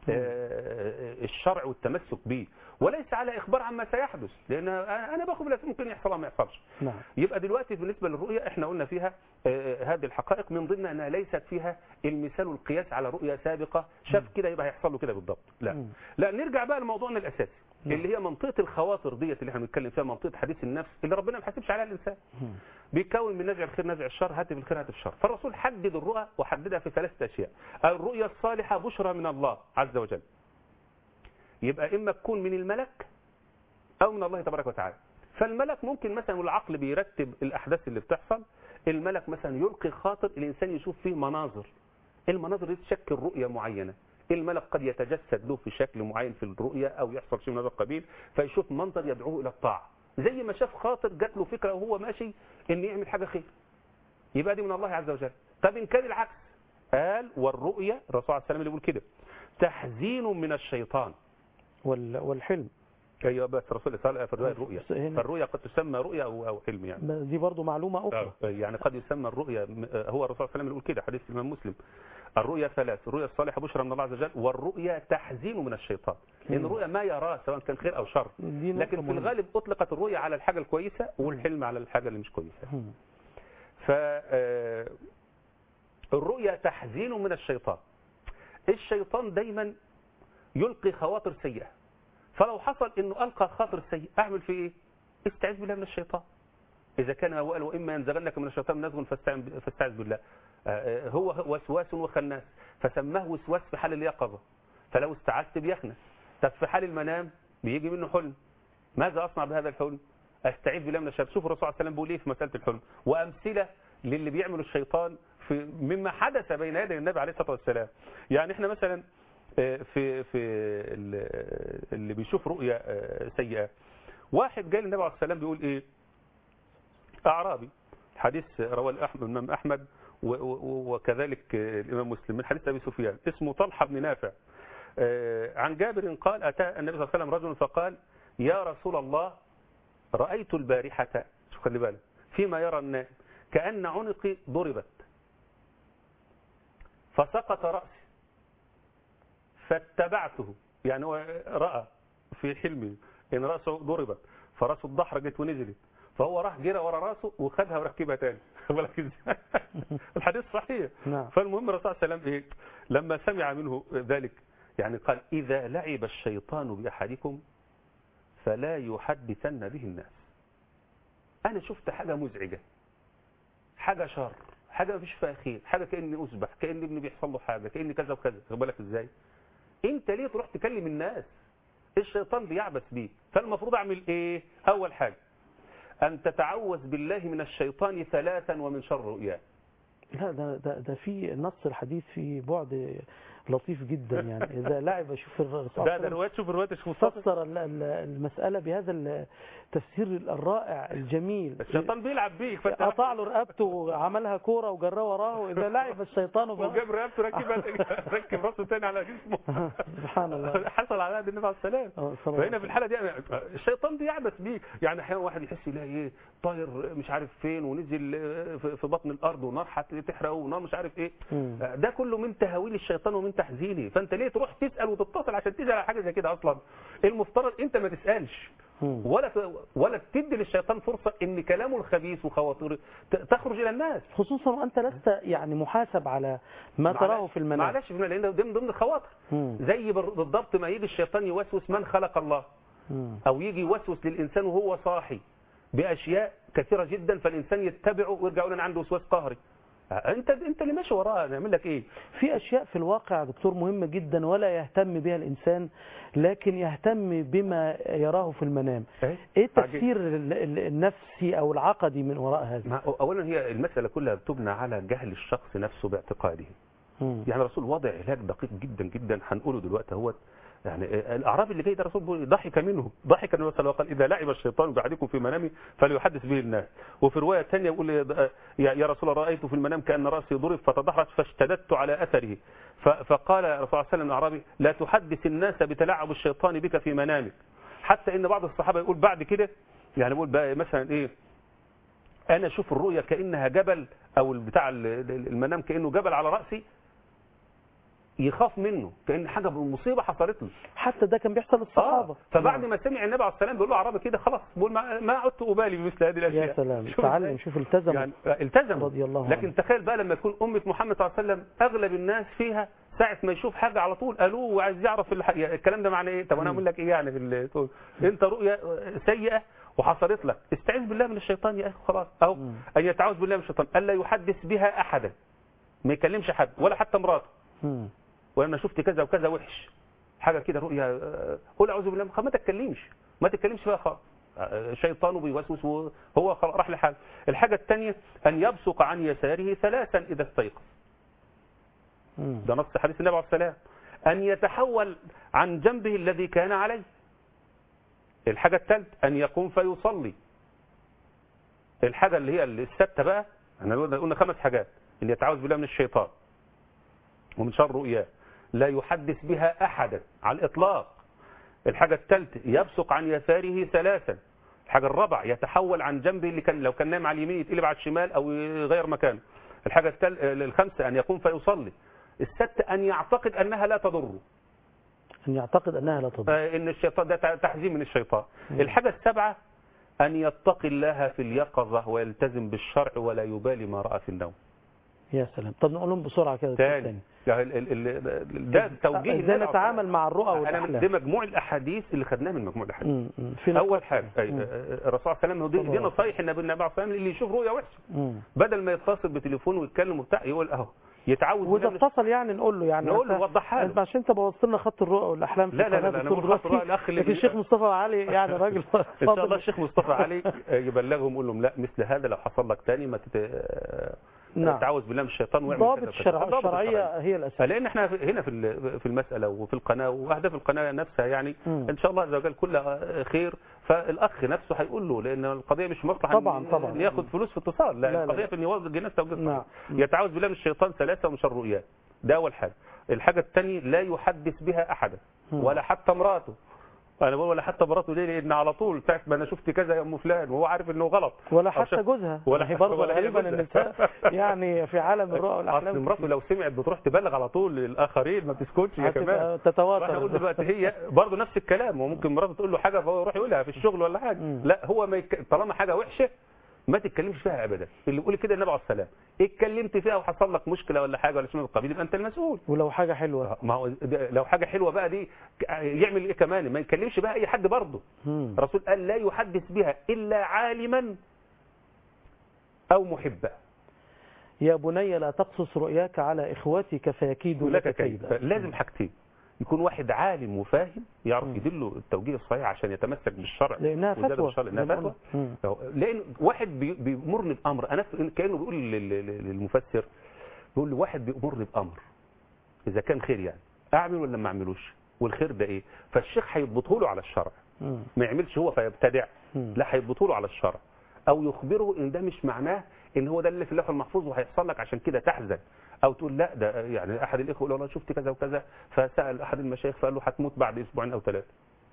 آه، الشرع والتمسك به وليس على اخبار عما سيحدث لان انا أنا باخد بالأسباب ممكن يحصل او ما يحصلش نعم يبقى دلوقتي بالنسبة للرؤية احنا قلنا فيها آه، هذه الحقائق من ضمن انها ليست فيها المثال والقياس على رؤية سابقة شاف كده يبقى هيحصل له كده بالضبط لا مم. لا نرجع بقى لموضوعنا الاساسي نعم. اللي هي منطقة الخواطر ديت اللي احنا بنتكلم فيها منطقة حديث النفس اللي ربنا ما حاسبش عليها الانسان مم. بيتكون من نزع الخير نزع الشر هاتف الخير هاتف الشر فالرسول حدد الرؤى وحددها في ثلاثة اشياء الرؤيا الصالحة بشرى من الله عز وجل يبقى اما تكون من الملك او من الله تبارك وتعالى فالملك ممكن مثلا والعقل بيرتب الاحداث اللي بتحصل الملك مثلا يلقي خاطر الانسان يشوف فيه مناظر المناظر دي تشكل رؤيه معينه الملك قد يتجسد له في شكل معين في الرؤيه او يحصل شيء من هذا القبيل فيشوف منظر يدعوه الى الطاعه زي ما شاف خاطر جات له فكره وهو ماشي ان يعمل حاجه خير يبقى دي من الله عز وجل طب ان كان العكس قال والرؤيا الرسول عليه السلام اللي بيقول كده تحزين من الشيطان وال- والحلم ايوه بس الرسول صلى الله عليه وسلم في الرؤيا الرؤيا بس هنا- فالرؤيا قد تسمى رؤيا او او حلم يعني دي برضو معلومة أخرى آه، يعني قد يسمى الرؤيا م- آه، هو الرسول صلى الله عليه وسلم يقول كده حديث الامام مسلم الرؤيا ثلاث الرؤيا الصالحه بشرى من الله عز وجل والرؤيا تحزين من الشيطان لان مم. الرؤيا ما يراه سواء كان خير او شر دي نقطة لكن في مهمة. الغالب اطلقت الرؤيا على الحاجه الكويسه والحلم على الحاجه اللي مش كويسه مم. ف آه، الرؤيا تحزين من الشيطان الشيطان دايما يلقي خواطر سيئة فلو حصل انه القى خاطر سيء اعمل فيه ايه استعذ بالله من الشيطان اذا كان هو قال واما ينزغنك من الشيطان نزغ فاستعن- فاستعذ بالله آه، هو وسواس وخناس فسماه وسواس في حال اليقظة فلو استعذت بيخنس طب في حال المنام بيجي منه حلم ماذا اصنع بهذا الحلم استعيذ بالله من الشيطان شوف الرسول صلى الله عليه وسلم بيقول ايه في مساله الحلم وامثله للي بيعمله الشيطان في مما حدث بين يدي النبي عليه الصلاه والسلام يعني احنا مثلا آه، في في ال- اللي بيشوف رؤيا آه، سيئه واحد جاي للنبي عليه الصلاه والسلام بيقول ايه اعرابي حديث رواه الأحمد الامام احمد و- و- وكذلك آه، الامام مسلم من حديث ابي سفيان اسمه طلحه بن نافع آه، عن جابر قال اتى النبي صلى الله عليه وسلم رجل فقال يا رسول الله رأيت البارحة شوف خلي بالك فيما يرى النائم كأن عنقي ضربت فسقط رأسي فاتبعته يعني هو رأى في حلمه ان رأسه ضربت فرأسه اتدحرجت ونزلت فهو راح جرى ورا راسه وخدها وركبها تاني خد بالك ازاي؟ الحديث صحيح نعم. فالمهم الرسول صلى الله عليه وسلم ايه لما سمع منه ذلك يعني قال اذا لعب الشيطان باحدكم فلا يحدثن به الناس انا شفت حاجه مزعجه حاجه شر حاجه ما فيش فيها خير حاجه كاني اسبح كان ابني بيحصل له حاجه كاني كذا وكذا خد بالك ازاي انت ليه تروح تكلم الناس الشيطان بيعبث بيه فالمفروض اعمل ايه اول حاجه ان تتعوذ بالله من الشيطان ثلاثا ومن شر رؤياه لا ده ده ده في نص الحديث في بعد لطيف جدا يعني اذا لعب شوف الرسول ده ده روايه شوف روايه الشيخ مصطفى فسر ال- ال- المسألة بهذا التفسير الرائع الجميل الشيطان بيلعب بيك فانت قطع له رقبته وعملها كورة وجراه وراه إذا لعب الشيطان وب- وجاب رقبته ركبها ركب راسه تاني على جسمه سبحان الله حصل على عهد النبي عليه السلام آه، صلى الله فهنا في الحاله دي الشيطان بيعبث بيك يعني احيانا واحد يحس يلاقي ايه طاير مش عارف فين ونزل في في بطن الارض ونار هتحرقه ونار مش عارف ايه مم. ده كله من تهاويل الشيطان ومن تحزينه فانت ليه تروح تسال وتتصل عشان تسال على حاجه زي كده اصلا المفترض انت ما تسالش مم. ولا ت- ولا تدي للشيطان فرصه ان كلامه الخبيث وخواطره ت- تخرج الى الناس خصوصا وأنت لست يعني محاسب على ما تراه معلش- في المنام معلش لان ده من ضمن الخواطر مم. زي بر- بالضبط ما يجي الشيطان يوسوس من خلق الله مم. او يجي يوسوس للانسان وهو صاحي باشياء كثيره جدا فالانسان يتبعه ويرجع يقول انا عندي وسواس قهري انت انت اللي ماشي وراه نعمل لك ايه في أشياء في الواقع يا دكتور مهمة جدا ولا يهتم بها الإنسان لكن يهتم بما يراه في المنام إيه؟ إيه التفسير ال- ال- النفسي أو العقدي من وراء هذا مع- اولا هي المساله كلها بتبنى على جهل الشخص نفسه باعتقاده مم. يعني الرسول وضع علاج دقيق جدا جدا هنقوله دلوقتي هو يعني الاعرابي اللي جاي ده الرسول بيقول ضحك منه ضحك النبي صلى الله عليه وسلم وقال اذا لعب الشيطان بعدكم في منامه فليحدث به الناس وفي روايه ثانيه يقول يا يا رسول الله رايت في المنام كان راسي ضرب فتدحرج فاشتددت على اثره ف- فقال الرسول صلى الله عليه وسلم الاعرابي لا تحدث الناس بتلاعب الشيطان بك في منامك حتى ان بعض الصحابه يقول بعد كده يعني يقول بقى مثلا ايه انا اشوف الرؤيا كانها جبل او بتاع المنام كانه جبل على راسي يخاف منه كان حاجه مصيبه حصلت له حتى ده كان بيحصل للصحابة اه فبعد نعم. ما سمع النبي عليه السلام بيقول له عربي كده خلاص بيقول ما, ما عدت ابالي بمثل هذه الاشياء يا سلام شوف تعلم إزاي؟ شوف التزم يعني التزم رضي الله لكن عنه. تخيل بقى لما يكون امه محمد صلى الله عليه وسلم اغلب الناس فيها ساعه ما يشوف حاجه على طول قالوه وعايز يعرف الح... يعني الكلام ده معناه ايه طب انا اقول لك ايه يعني في ال... تقول انت رؤيا سيئه وحصلت لك استعذ بالله من الشيطان يا اخي خلاص او مم. ان يتعوذ بالله من الشيطان الا يحدث بها احدا ما يكلمش حد ولا حتى مراته مم. وانا شفت كذا وكذا وحش حاجه كده رؤيا آه، قول اعوذ بالله ما تتكلمش ما تتكلمش فيها خالص آه، شيطانه بيوسوس وهو خلاص راح لحاله الحاجه الثانيه ان يبصق عن يساره ثلاثا اذا استيقظ مم. ده نص حديث النبي عليه السلام ان يتحول عن جنبه الذي كان عليه الحاجه الثالثه ان يقوم فيصلي الحاجه اللي هي السته بقى احنا قلنا قلنا خمس حاجات ان يتعوذ بالله من الشيطان ومن شر رؤياه لا يحدث بها احدا على الاطلاق الحاجه الثالثه يبصق عن يساره ثلاثا الحاجه الرابعه يتحول عن جنبه اللي كان لو كان نايم على اليمين يتقلب على الشمال او يغير مكانه الحاجه التل... الخامسه ان يقوم فيصلي السته ان يعتقد انها لا تضره أن يعتقد أنها لا تضر آه، ان الشيطان ده تحزين من الشيطان الحاجه السابعه ان يتقي الله في اليقظه ويلتزم بالشرع ولا يبالي ما راى في النوم يا سلام طب نقولهم بسرعة كده دكتور تاني يعني ال- ال- ال- ده توجيه ازاي النبي نتعامل عليه مع الرؤى الصلاة والسلام. أنا- والأحلام دي مجموع الاحاديث اللي خدناها من مجموع الاحاديث مم. مم. في اول نقاط- حاجه أي- مم. الرسول صلى الله عليه وسلم دي, دي طبعا. نصايح النبي النبي عليه الصلاه والسلام اللي يشوف رؤيا وحشه مم. بدل ما يتصل بتليفونه ويتكلم وبتاع يقول اهو يتعود وإذا بالله من اتصل يعني نقول له يعني نقول له أنت- وضحها له. أنت عشان انت بوظت لنا خط الرؤى والاحلام في لا، لا، لا، قناة لا، أنا الدكتور بقول خط دلوقتي. الرؤى الأخ اللي لكن بي- الشيخ مصطفى علي يعني راجل ان شاء الله فاضل. الشيخ مصطفى علي يبلغهم يقول لهم لا مثل هذا لو حصل لك تاني ما تت... نعم. تعوذ بالله من الشيطان واعمل ضابط كذا وكذا. الشرع الضابط الشرعية هي الأساس لان احنا هنا في ال- في المساله وفي القناه واهداف القناه نفسها يعني مم. ان شاء الله عز وجل كلها خير فالاخ نفسه هيقول له لان القضيه مش مصلحه طبعاً، إن- طبعاً. ان ياخد فلوس في اتصال لا, لا، لا، القضيه لا. في ان يوظف الناس توجيه نعم. صحيح يتعوذ بالله من الشيطان ثلاثه ومن شر رؤياه ده اول حاجه الحاجه الثانيه لا يحدث بها احدا مم. ولا حتى امراته انا بقول ولا حتى مراته ليه لان على طول ساعه ما انا شفت كذا يا ام فلان وهو عارف انه غلط ولا أو حتى شاف- جوزها ولا ما هي حتى- برضه ولا هي غالبا جوزها. النساء يعني في عالم الرؤى اصل والاحلام مراته لو سمعت بتروح تبلغ على طول للاخرين ما بتسكتش يا هتبقى كمان تتواتر. راح اقول دلوقتي هي برضه نفس الكلام وممكن مراته تقول له حاجه فهو يروح يقولها في الشغل ولا حاجه مم. لا هو ما يك... طالما حاجه وحشه ما تتكلمش فيها ابدا اللي بيقول كده النبي عليه السلام اتكلمت فيها وحصل لك مشكله ولا حاجه ولا شيء من القبيل يبقى انت المسؤول ولو حاجة حلوة ما هو ده- لو حاجه حلوه بقى دي ك- يعمل ايه كمان ما يتكلمش بقى اي حد برضه مم. الرسول قال لا يحدث بها الا عالما او محبا يا بني لا تقصص رؤياك على إخوتك فيكيدوا لك لك كيد كيدا لازم حاجتين يكون واحد عالم وفاهم يعرف مم. يدله التوجيه الصحيح عشان يتمسك بالشرع لانها وزاد فتوى بالشرع زي انها ما فتوى قلنا. مم. أهو. لان واحد بي- بيامرني بامر انا ف- كانه بيقول لل- لل- للمفسر بيقول له واحد بيامرني بامر اذا كان خير يعني اعمل ولا ما اعملوش والخير ده ايه فالشيخ هيضبطه له على الشرع مم. ما يعملش هو فيبتدع مم. لا هيضبطه له على الشرع او يخبره ان ده مش معناه ان هو ده اللي في اللوح المحفوظ وهيحصل لك عشان كده تحزن او تقول لا ده يعني احد الاخوه يقول والله شفت كذا وكذا فسال احد المشايخ فقال له هتموت بعد اسبوعين او ثلاثه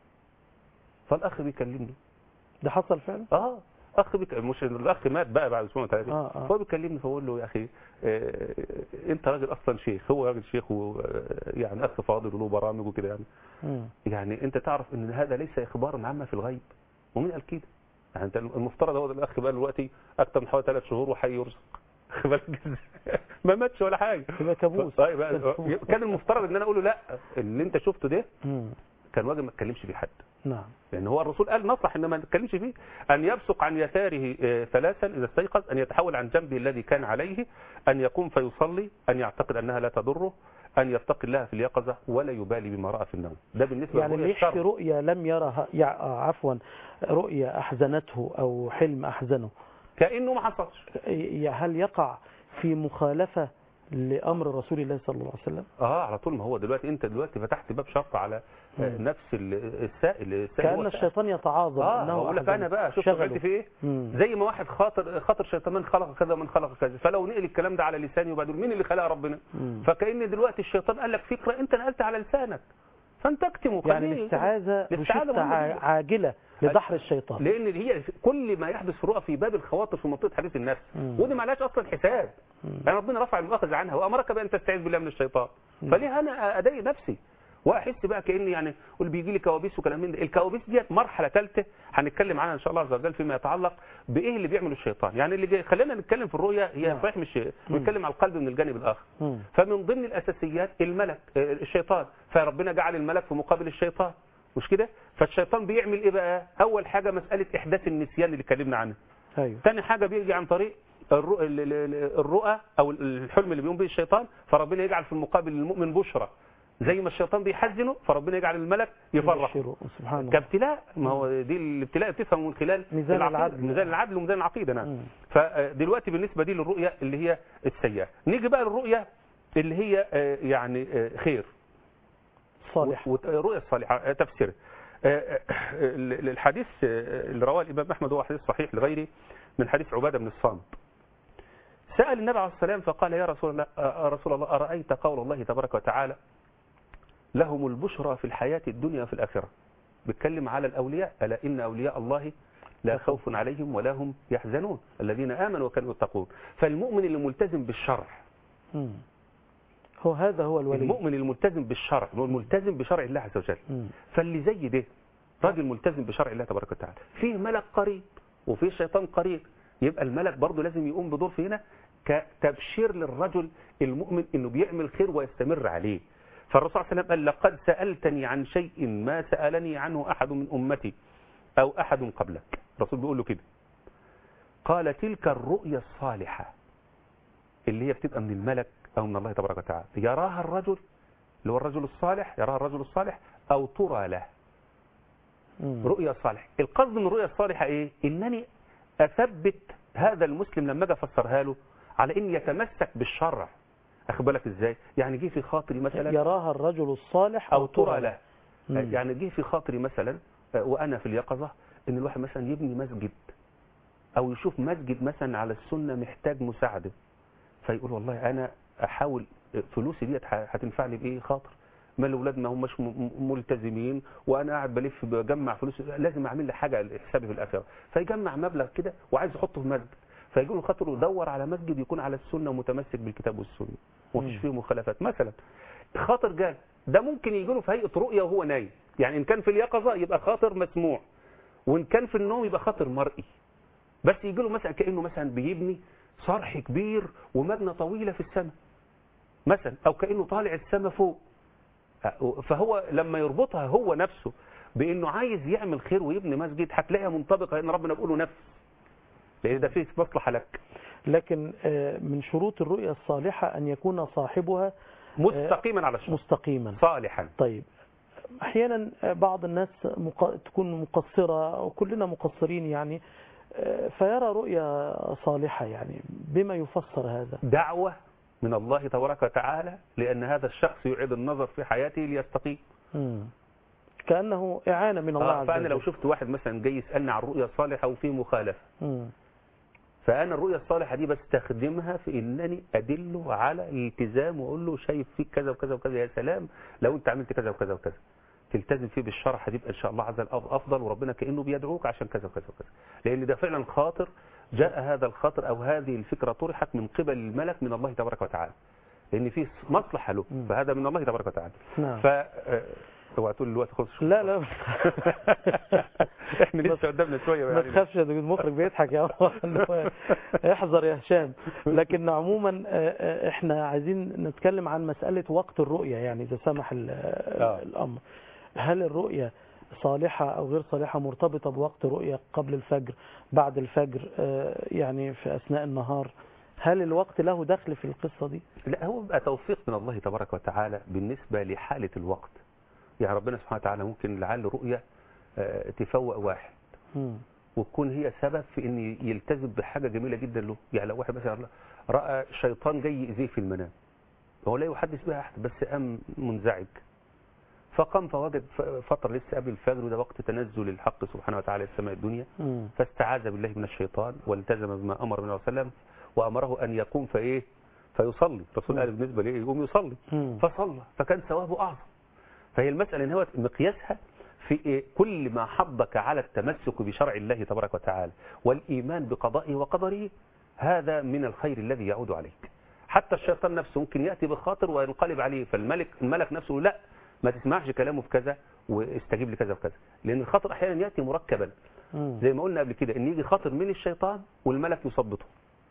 فالاخ بيكلمني ده حصل فعلا اه اخ بيك... مش الاخ مات بقى بعد اسبوعين او ثلاثه آه، آه. فهو بيكلمني فبقول له يا اخي آه انت راجل اصلا شيخ هو راجل شيخ ويعني اخ فاضل وله برامج وكده يعني مم. يعني انت تعرف ان هذا ليس اخبارا عما في الغيب ومين قال كده يعني انت المفترض هو ده الاخ بقى دلوقتي اكتر من حوالي ثلاث شهور وحي يرزق خد بالك إزاي؟ ما ماتش ولا حاجه يبقى كابوس طيب بقى كان المفترض ان انا اقول له لا اللي انت شفته ده مم. كان واجب ما تكلمش فيه حد نعم لان هو الرسول قال نصح ان ما نتكلمش فيه ان يبصق عن يساره آه، ثلاثا اذا استيقظ ان يتحول عن جنبه الذي كان عليه ان يقوم فيصلي ان يعتقد انها لا تضره ان يتقي الله في اليقظه ولا يبالي بما راى في النوم ده بالنسبه يعني اللي لرؤية يحكي الشر. رؤيا لم يرها يع... آه، عفوا رؤيا أحزنته أو حلم أحزنه كانه ما حصلش ي- هل يقع في مخالفة لأمر رسول الله صلى الله عليه وسلم اه على طول ما هو دلوقتي انت دلوقتي فتحت باب شرط على آه، مم. نفس ال- السائل السائل هو كأن السائل. الشيطان يتعاظم اه أنه اقول لك أحزن انا بقى شوف شغله. عملت في ايه مم. زي ما واحد خاطر خاطر شيطان من خلق كذا ومن خلق كذا فلو نقل الكلام ده على لساني وبعد مين اللي خلق ربنا مم. فكأن دلوقتي الشيطان قال لك فكرة انت نقلت على لسانك فانت اكتمه يعني خليه- الاستعاذة الاستعاذة روشتة مهمة ع- جدا. عاجلة لدحر الشيطان لان هي كل ما يحدث في الرؤى في باب الخواطر في منطقه حديث النفس مم. ودي ما لهاش اصلا حساب مم. يعني ربنا رفع المؤاخذه عنها وامرك بان تستعيذ بالله من الشيطان مم. فليه انا اضايق نفسي واحس بقى كاني يعني قول بيجي لي كوابيس وكلام من ده الكوابيس ديت مرحله ثالثه هنتكلم عنها ان شاء الله عز وجل فيما يتعلق بايه اللي بيعمله الشيطان يعني اللي جاي خلينا نتكلم في الرؤيه هي نعم. صحيح مش بنتكلم على القلب من الجانب الاخر مم. فمن ضمن الاساسيات الملك آه، الشيطان فربنا جعل الملك في مقابل الشيطان مش كده فالشيطان بيعمل ايه بقى اول حاجه مساله احداث النسيان اللي اتكلمنا عنها أيوه تاني حاجه بيجي عن طريق الرؤ- ال- ال- ال- الرؤى او الحلم اللي بيقوم به الشيطان فربنا يجعل في المقابل للمؤمن بشرى زي ما الشيطان بيحزنه فربنا يجعل الملك يفرح يبشره. سبحان الله كابتلاء ما هو دي الابتلاء بتفهم من خلال ميزان العقيدة. العدل. ميزان العدل وميزان العقيده نعم مم. فدلوقتي بالنسبه دي للرؤيه اللي هي السيئه نيجي بقى للرؤيه اللي هي آه، يعني آه، خير صالح والرؤيا الصالحة آه، تفسير آه، آه، ال- الحديث آه، اللي رواه الإمام أحمد هو حديث صحيح لغيره من حديث عبادة بن الصامت سأل النبي عليه السلام فقال يا رسول الله آه، رسول الله أرأيت قول الله تبارك وتعالى لهم البشرى في الحياة الدنيا وفي الآخرة بيتكلم على الأولياء ألا إن أولياء الله لا خوف عليهم ولا هم يحزنون الذين آمنوا وكانوا يتقون فالمؤمن اللي ملتزم بالشرع مم. هو هذا هو الولي المؤمن الملتزم بالشرع الملتزم بشرع الله عز وجل مم. فاللي زي ده راجل ملتزم بشرع الله تبارك وتعالى فيه ملك قريب وفيه شيطان قريب يبقى الملك برضه لازم يقوم بدور في هنا كتبشير للرجل المؤمن انه بيعمل خير ويستمر عليه فالرسول صلى الله عليه وسلم قال لقد سألتني عن شيء ما سألني عنه أحد من أمتي أو أحد قبلك الرسول بيقول له كده قال تلك الرؤيا الصالحة اللي هي بتبقى من الملك أو من الله تبارك وتعالى يراها الرجل اللي هو الرجل الصالح يراها الرجل الصالح أو ترى له مم. رؤيا صالحة القصد من الرؤيا الصالحة ايه انني اثبت هذا المسلم لما اجي افسرها له على ان يتمسك بالشرع اخد بالك ازاي يعني جه في خاطري مثلا يراها الرجل الصالح او ترى له مم. يعني جه في خاطري مثلا آه، وانا في اليقظة ان الواحد مثلا يبني مسجد او يشوف مسجد مثلا على السنة محتاج مساعدة فيقول والله انا احاول آه، فلوسي ديت ه- هتنفعني بايه خاطر ما الاولاد ما هماش م- م- ملتزمين وانا قاعد بلف بجمع فلوس لازم اعمل لي حاجه حسابي في الاخره فيجمع مبلغ كده وعايز يحطه في مسجد فيجي له خاطر يدور على مسجد يكون على السنه ومتمسك بالكتاب والسنه ومفيش مم. فيه مخالفات مثلا خاطر جاي ده ممكن يجي له في هيئه رؤيه وهو نايم يعني ان كان في اليقظه يبقى خاطر مسموع وان كان في النوم يبقى خاطر مرئي بس يجي له مثلا كانه مثلا بيبني صرح كبير ومبنى طويله في السماء مثلا او كانه طالع السماء فوق فهو لما يربطها هو نفسه بانه عايز يعمل خير ويبني مسجد هتلاقيها منطبقه لان ربنا بيقول له نفس لان ده فيه مصلحه لك لكن آه، من شروط الرؤيا الصالحة أن يكون صاحبها مستقيما على الشر مستقيما صالحا طيب احيانا بعض الناس مق... تكون مقصرة وكلنا مقصرين يعني آه، فيرى رؤيا صالحة يعني بما يفسر هذا دعوة من الله تبارك وتعالى لأن هذا الشخص يعيد النظر في حياته ليستقيم مم. كأنه إعانة من الله آه، عز فأنا لو وجل شفت واحد مثلا جاي يسألني عن رؤيا صالحة وفي مخالفة مم. فأنا الرؤيا الصالحة دي بستخدمها في إنني أدله على الالتزام وأقول له شايف فيك كذا وكذا وكذا يا سلام لو أنت عملت كذا وكذا وكذا تلتزم فيه بالشرع هتبقى إن شاء الله عز وجل أفضل وربنا كأنه بيدعوك عشان كذا وكذا وكذا لأن ده فعلا خاطر جاء هذا الخاطر أو هذه الفكرة طرحت من قبل الملك من الله تبارك وتعالى لأن في مصلحة له مم. فهذا من الله تبارك وتعالى نعم ف آه، اوعى تقول الوقت خلص لا لا احنا لسه قدامنا شويه ما يعني. تخافش يا دكتور المخرج بيضحك يا الله إن هو احذر يا هشام لكن عموما آه، آه، احنا عايزين نتكلم عن مسألة وقت الرؤية يعني إذا سمح ال- آه. الأمر هل الرؤية صالحة أو غير صالحة مرتبطة بوقت رؤية قبل الفجر بعد الفجر آه، يعني في أثناء النهار هل الوقت له دخل في القصة دي؟ لا هو بقى توفيق من الله تبارك وتعالى بالنسبة لحالة الوقت يعني ربنا سبحانه وتعالى ممكن لعل رؤية آه، تفوق واحد مم. وتكون هي سبب في ان يلتزم بحاجة جميلة جدا له يعني لو واحد مثلا رأى شيطان جاي يأذيه في المنام هو لا يحدث بها أحد بس قام منزعج فقام فوجد ف- فترة لسه قبل الفجر وده وقت تنزل الحق سبحانه وتعالى السماء الدنيا مم. فاستعاذ بالله من الشيطان والتزم بما امر النبي صلى الله عليه وسلم وامره ان يقوم فايه فيصلي الرسول قال بالنسبه ليه يقوم يصلي مم. فصلى فكان ثوابه اعظم فهي المساله ان هو مقياسها في إيه؟ كل ما حضك على التمسك بشرع الله تبارك وتعالى والايمان بقضائه وقدره هذا من الخير الذي يعود عليك حتى الشيطان نفسه ممكن ياتي بخاطر وينقلب عليه فالملك الملك نفسه يقول لا ما تسمعش كلامه في كذا واستجيب لكذا وكذا لان الخاطر احيانا ياتي مركبا مم. زي ما قلنا قبل كده ان يجي خاطر من الشيطان والملك يثبطه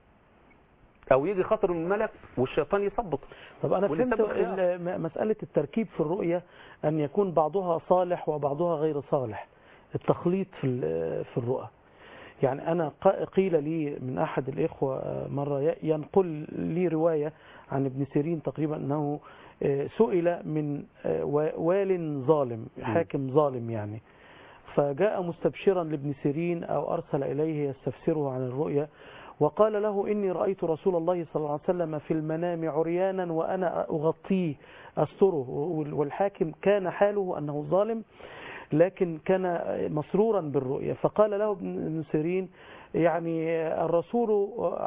او يجي خاطر من الملك والشيطان يثبطه طب أنا واللي فهمت سبب خيار. ال- م- مسألة التركيب في الرؤية أن يكون بعضها صالح وبعضها غير صالح التخليط في ال- في الرؤى يعني أنا ق- قيل لي من أحد الإخوة آه، مرة ي- ينقل لي رواية عن ابن سيرين تقريبا أنه آه، سئل من آه، و- وال ظالم حاكم ظالم يعني فجاء مستبشرا لابن سيرين أو أرسل إليه يستفسره عن الرؤيا وقال له إني رأيت رسول الله صلى الله عليه وسلم في المنام عريانا وأنا أغطيه أستره والحاكم كان حاله أنه ظالم لكن كان مسرورا بالرؤيا فقال له ابن سيرين يعني الرسول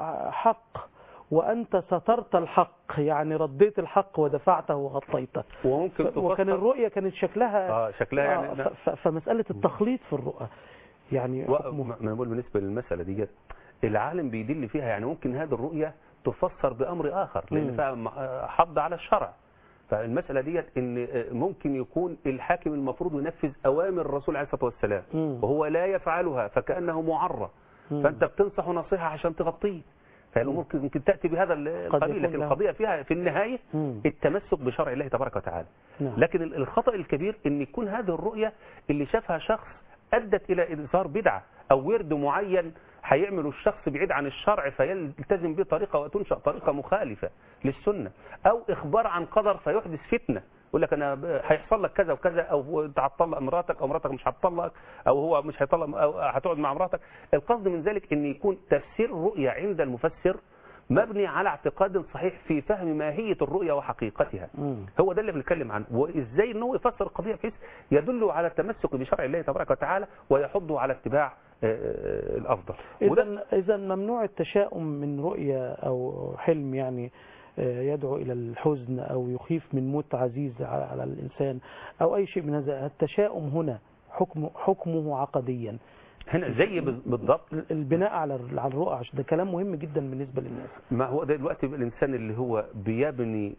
حق وأنت سترت الحق يعني رديت الحق ودفعته وغطيته وممكن وكان تفسر- الرؤيا كانت شكلها اه شكلها يعني آه، ف- ف- فمسألة التخليط في الرؤى يعني و- حكمه ما انا بقول بالنسبه للمساله ديت العالم بيدل فيها يعني ممكن هذه الرؤيه تفسر بامر اخر لان مم. فيها م- حض على الشرع فالمساله ديت ان ممكن يكون الحاكم المفروض ينفذ اوامر الرسول عليه الصلاه والسلام مم. وهو لا يفعلها فكانه معرى مم. فانت بتنصح نصيحه عشان تغطيه فالامور ممكن ممكن تاتي بهذا القبيل يكون لكن له- القضيه فيها في النهايه مم. التمسك بشرع الله تبارك وتعالى نعم. لكن ال- الخطأ الكبير ان يكون هذه الرؤية اللي شافها شخص ادت الى اظهار بدعة او ورد معين هيعمله الشخص بعيد عن الشرع فيلتزم به طريقة وتنشأ طريقة مخالفة للسنة او اخبار عن قدر فيحدث فتنة يقول لك انا ب- هيحصل لك كذا وكذا او انت هتطلق مراتك او مراتك مش هتطلق او هو مش هيطلق او هتقعد مع مراتك القصد من ذلك ان يكون تفسير الرؤية عند المفسر مبني على اعتقاد صحيح في فهم ماهية الرؤية وحقيقتها مم. هو ده اللي بنتكلم عنه وازاي ان هو يفسر القضيه بحيث يدل على التمسك بشرع الله تبارك وتعالى ويحض على اتباع آه، آه، الافضل وده إذا إذا ممنوع التشاؤم من رؤية أو حلم يعني آه، يدعو إلى الحزن أو يخيف من موت عزيز على على الإنسان أو أي شيء من هذا التشاؤم هنا حكم حكمه عقديا هنا زي بال- بالضبط البناء على على الرؤى عشان ده كلام مهم جدا بالنسبة للناس ما هو ده دلوقتي الانسان اللي هو بيبني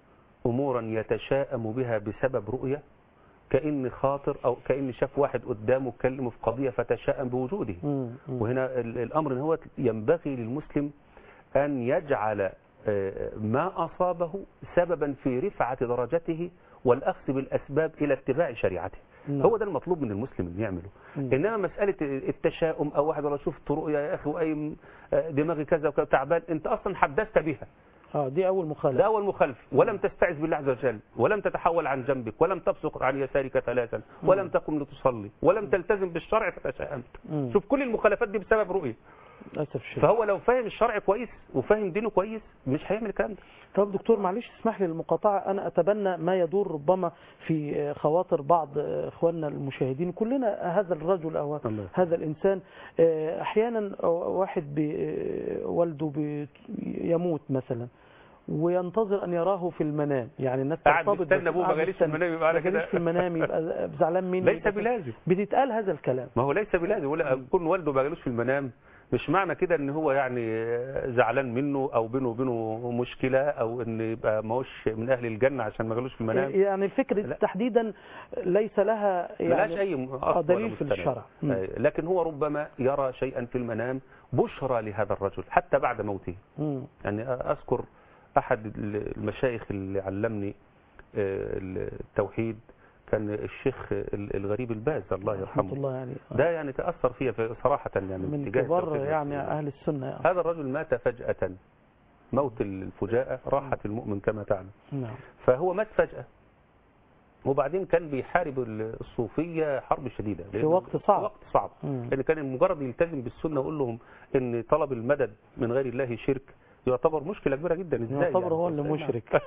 امورا يتشائم بها بسبب رؤيه كان خاطر او كان شاف واحد قدامه كلمه في قضيه فتشائم بوجوده مم. مم. وهنا ال- الأمر إن هو ينبغي للمسلم أن يجعل آه، ما أصابه سببا في رفعة درجته والأخذ بالأسباب إلى اتباع شريعته نعم. هو ده المطلوب من المسلم أن يعمله مم. إنما مسألة التشاؤم أو واحد ولا شفت رؤيا يا أخي وأي دماغي كذا وكذا تعبان أنت أصلا حدثت بها اه دي اول ده مخالفه أول مخالفة ولم تستعذ بالله عز وجل ولم تتحول عن جنبك ولم تبصق عن يسارك ثلاثا ولم تقم لتصلي ولم تلتزم بالشرع فتشاءمت مم. شوف كل المخالفات دي بسبب رؤية للاسف الشديد فهو لو فاهم الشرع كويس وفاهم دينه كويس مش هيعمل الكلام ده طب دكتور معلش اسمح لي المقاطعة أنا أتبنى ما يدور ربما في خواطر بعض إخواننا المشاهدين كلنا هذا الرجل أو الله. هذا الإنسان أحيانا واحد بي- والده بي- يموت مثلا وينتظر أن يراه في المنام يعني الناس قاعد ترتبط مستنى بس- أبوه ما قاعد جاليش في مستنى. المنام يبقى على ما جاليش كده. في المنام يبقى زعلان مني ليس بلازم بيتقال هذا الكلام ما هو ليس بلازم ولا يكون والده ما جالوش في المنام مش معنى كده ان هو يعني زعلان منه او بينه وبينه مشكله او ان يبقى ما هوش من اهل الجنه عشان ما جالوش في المنام يعني الفكرة لا. تحديدا ليس لها ملهاش يعني اي م- أصل ولا دليل في مستند. الشرع. مم. آه، لكن هو ربما يرى شيئا في المنام بشرى لهذا الرجل حتى بعد موته مم. يعني اذكر احد المشايخ اللي علمني آه، التوحيد كان الشيخ الغريب الباز الله رحمة يرحمه الله يعني ده يعني تاثر فيها في- صراحه يعني من اتجاه كبار التوحيد يعني والسنة. أهل السنة يعني. هذا الرجل مات فجأة موت الفجاءة راحة المؤمن كما تعلم نعم فهو مات فجأة وبعدين كان بيحارب الصوفية حرب شديدة في وقت صعب. في وقت صعب مم. لأن كان مجرد يلتزم بالسنة ويقول لهم إن طلب المدد من غير الله شرك يعتبر مشكلة كبيرة جدا ازاي يعتبر هو اللي نعم. مشرك.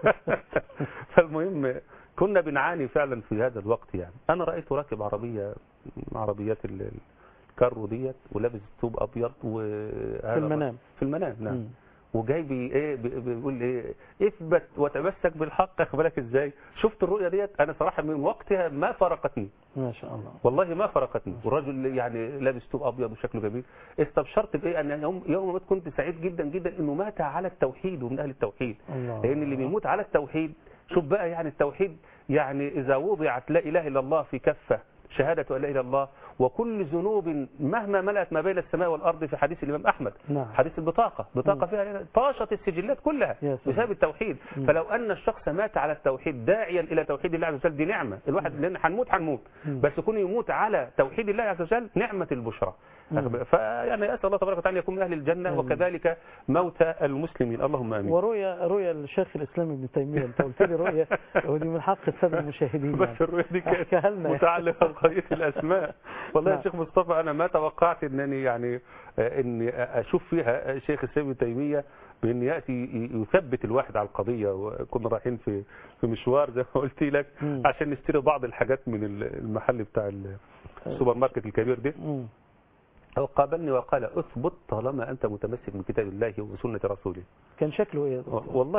فالمهم كنا بنعاني فعلا في هذا الوقت يعني أنا رأيت راكب عربية عربيات ال- الكارو ديت ولابس ثوب أبيض وهذا في المنام في المنام نعم مم. وجاي بي ايه بي- بيقول ايه اثبت وتمسك بالحق اخد بالك ازاي شفت الرؤيه ديت انا صراحه من وقتها ما فرقتني ما شاء الله والله ما فرقتني والراجل يعني لابس ثوب ابيض وشكله جميل استبشرت بايه ان يوم يوم ما كنت سعيد جدا جدا انه مات على التوحيد ومن اهل التوحيد الله لان اللي بيموت على التوحيد شوف بقى يعني التوحيد يعني اذا وضعت لا اله الا الله في كفه شهادة أن لا إله إلا الله وكل ذنوب مهما ملأت ما بين السماء والأرض في حديث الإمام أحمد نعم. حديث البطاقة بطاقة فيها طاشت السجلات كلها يا سلام. بسبب التوحيد مم. فلو أن الشخص مات على التوحيد داعيا إلى توحيد الله عز وجل دي نعمة الواحد لأن هنموت هنموت مم. بس يكون يموت على توحيد الله عز وجل نعمة البشرى مم. فيعني أسأل الله تبارك وتعالى أن يكون من أهل الجنة آمين. وكذلك موتى المسلمين اللهم آمين ورؤيا رؤيا الشيخ الاسلام ابن تيميه انت قلت لي رؤيا ودي من حق الساده المشاهدين بس يعني. الرؤية دي كانت احكيها لنا يعني. متعلقة بقضية الأسماء والله يا نعم. شيخ مصطفى أنا ما توقعت أنني يعني آه، أني أشوف فيها شيخ الإسلام ابن تيمية بأن يأتي ي- يثبت الواحد على القضية وكنا رايحين في في مشوار زي ما قلت لك مم. عشان نشتري بعض الحاجات من ال- المحل بتاع ال- السوبر ماركت الكبير ده مم. هو قابلني وقال اثبت طالما أنت متمسك بكتاب الله وسنة رسوله كان شكله ايه يا دكتور؟ والله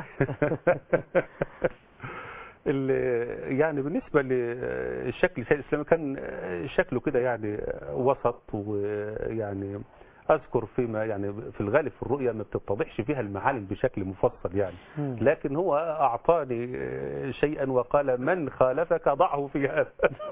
ال- يعني بالنسبة للشكل السيد الإسلامي كان شكله كده يعني وسط ويعني أذكر فيما يعني في الغالب في الرؤية ما بتتضحش فيها المعالم بشكل مفصل يعني مم. لكن هو أعطاني شيئا وقال من خالفك ضعه في هذا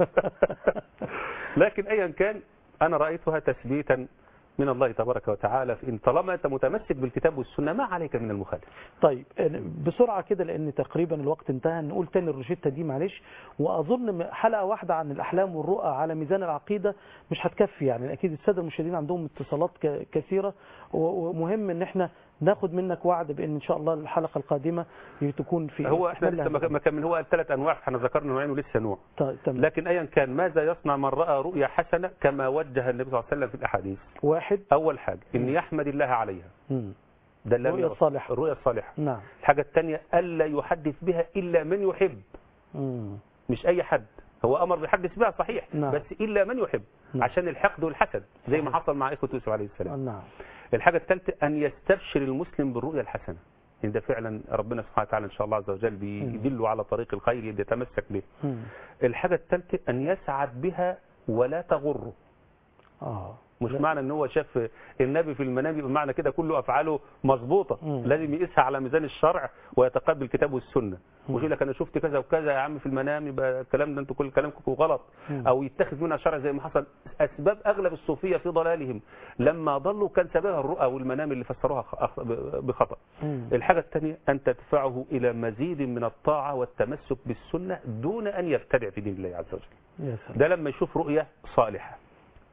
لكن أيا كان أنا رأيتها تثبيتا من الله تبارك وتعالى في إن طالما أنت متمسك بالكتاب والسنة ما عليك من المخالف طيب بسرعة كده لأن تقريبا الوقت انتهى نقول تاني الروشتة دي معلش وأظن حلقة واحدة عن الأحلام والرؤى على ميزان العقيدة مش هتكفي يعني أكيد السادة المشاهدين عندهم اتصالات ك- كثيرة و- ومهم إن احنا ناخد منك وعد بأن إن شاء الله الحلقة القادمة تكون في هو احنا بسم لسه الله ما ما كمل هو ثلاث انواع احنا ذكرنا نوعين ولسه نوع طيب تمام لكن ايا كان ماذا يصنع من راى رؤيا حسنه كما وجه النبي صلى الله عليه وسلم في الاحاديث واحد اول حاجه ان يحمد الله عليها مم. ده اللي الرؤيا أنا- الصالحة. الرؤيا الصالحه نعم الحاجه الثانيه الا يحدث بها الا من يحب مم. مش اي حد هو امر بيحدث بها صحيح نعم. بس الا من يحب نعم. عشان الحقد والحسد زي ما حصل مع اخوه يوسف عليه السلام نعم الحاجه الثالثه ان يستبشر المسلم بالرؤيا الحسنه ان ده فعلا ربنا سبحانه وتعالى ان شاء الله عز وجل بيدله على طريق الخير يتمسك به مم. الحاجة الثالثة أن يسعد بها ولا تغره آه مش لا. معنى ان هو شاف النبي في المنام يبقى معنى كده كله افعاله مظبوطه مم. لازم يقيسها على ميزان الشرع ويتقبل الكتاب والسنه مم. ويقول لك انا شفت كذا وكذا يا عم في المنام يبقى الكلام ده انتوا كل كلامكم غلط مم. او يتخذ منها شرع زي ما حصل اسباب اغلب الصوفيه في ضلالهم لما ضلوا كان سببها الرؤى والمنام اللي فسروها خ- بخطا مم. الحاجة الثانية أن تدفعه إلى مزيد من الطاعة والتمسك بالسنة دون أن يبتدع في دين الله عز وجل يا سلام ده لما يشوف رؤية صالحة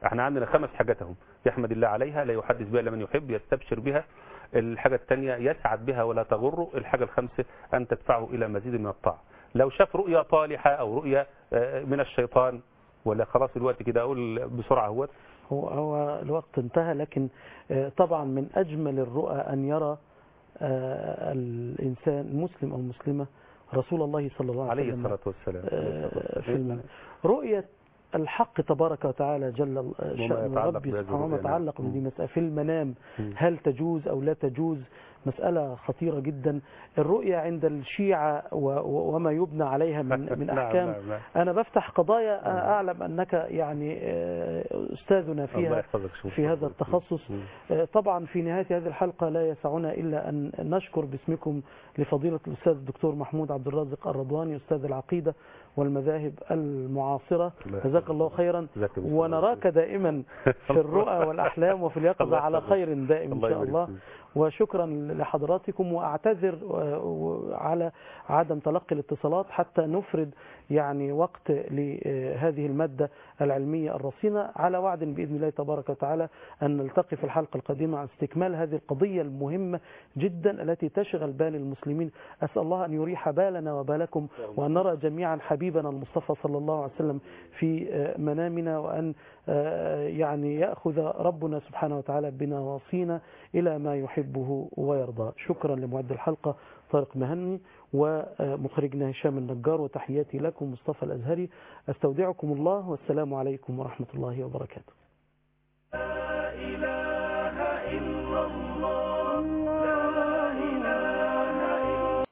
احنا عندنا خمس حاجات اهم يحمد الله عليها لا يحدث بها الا من يحب يستبشر بها الحاجة الثانية يسعد بها ولا تغره الحاجة الخامسة أن تدفعه إلى مزيد من الطاعة لو شاف رؤيا طالحة أو رؤيا آه، من الشيطان ولا خلاص الوقت كده أقول بسرعة هو هو هو الوقت انتهى لكن آه، طبعا من أجمل الرؤى أن يرى آه، الإنسان المسلم أو المسلمة رسول الله صلى الله عليه عليه وسلم الصلاة والسلام آه، في المنام رؤية الحق تبارك وتعالى جل شأن يتعلق ربي بهذه سبحانه الرؤيا، وتعالق نعم. بدي مسألة في المنام مم. هل تجوز أو لا تجوز مسألة خطيرة جدا الرؤية عند الشيعة و- و- وما يبنى عليها من من نعم، أحكام نعم، نعم. أنا بفتح قضايا أنا أعلم أنك يعني آه، أستاذنا الله فيها يحفظك شوف. في هذا التخصص مم. آه، طبعا في نهاية هذه الحلقة لا يسعنا إلا أن نشكر باسمكم لفضيلة الأستاذ الدكتور محمود عبد الرازق الرضواني أستاذ العقيدة والمذاهب المعاصرة الله جزاك يحفظك. الله خيرا جزاك الله ونراك دائما في الرؤى والأحلام وفي اليقظة الله على يحفظك. خير دائم إن الله شاء يبارك الله فيك. وشكرا لحضراتكم واعتذر آه، على عدم تلقي الاتصالات حتى نفرد يعني وقت لهذه المادة العلمية الرصينة على وعد بإذن الله تبارك وتعالى أن نلتقي في الحلقة القادمة عن استكمال هذه القضية المهمة جدا التي تشغل بال المسلمين أسأل الله أن يريح بالنا وبالكم وأن نرى جميعا حبيبنا المصطفى صلى الله عليه وسلم في آه، منامنا وأن آه، يعني يأخذ ربنا سبحانه وتعالى بنواصينا إلى ما يحبه ويرضى شكرا لمعد الحلقة طارق مهني ومخرجنا هشام النجار وتحياتي لكم مصطفى الأزهري أستودعكم الله والسلام عليكم ورحمة الله وبركاته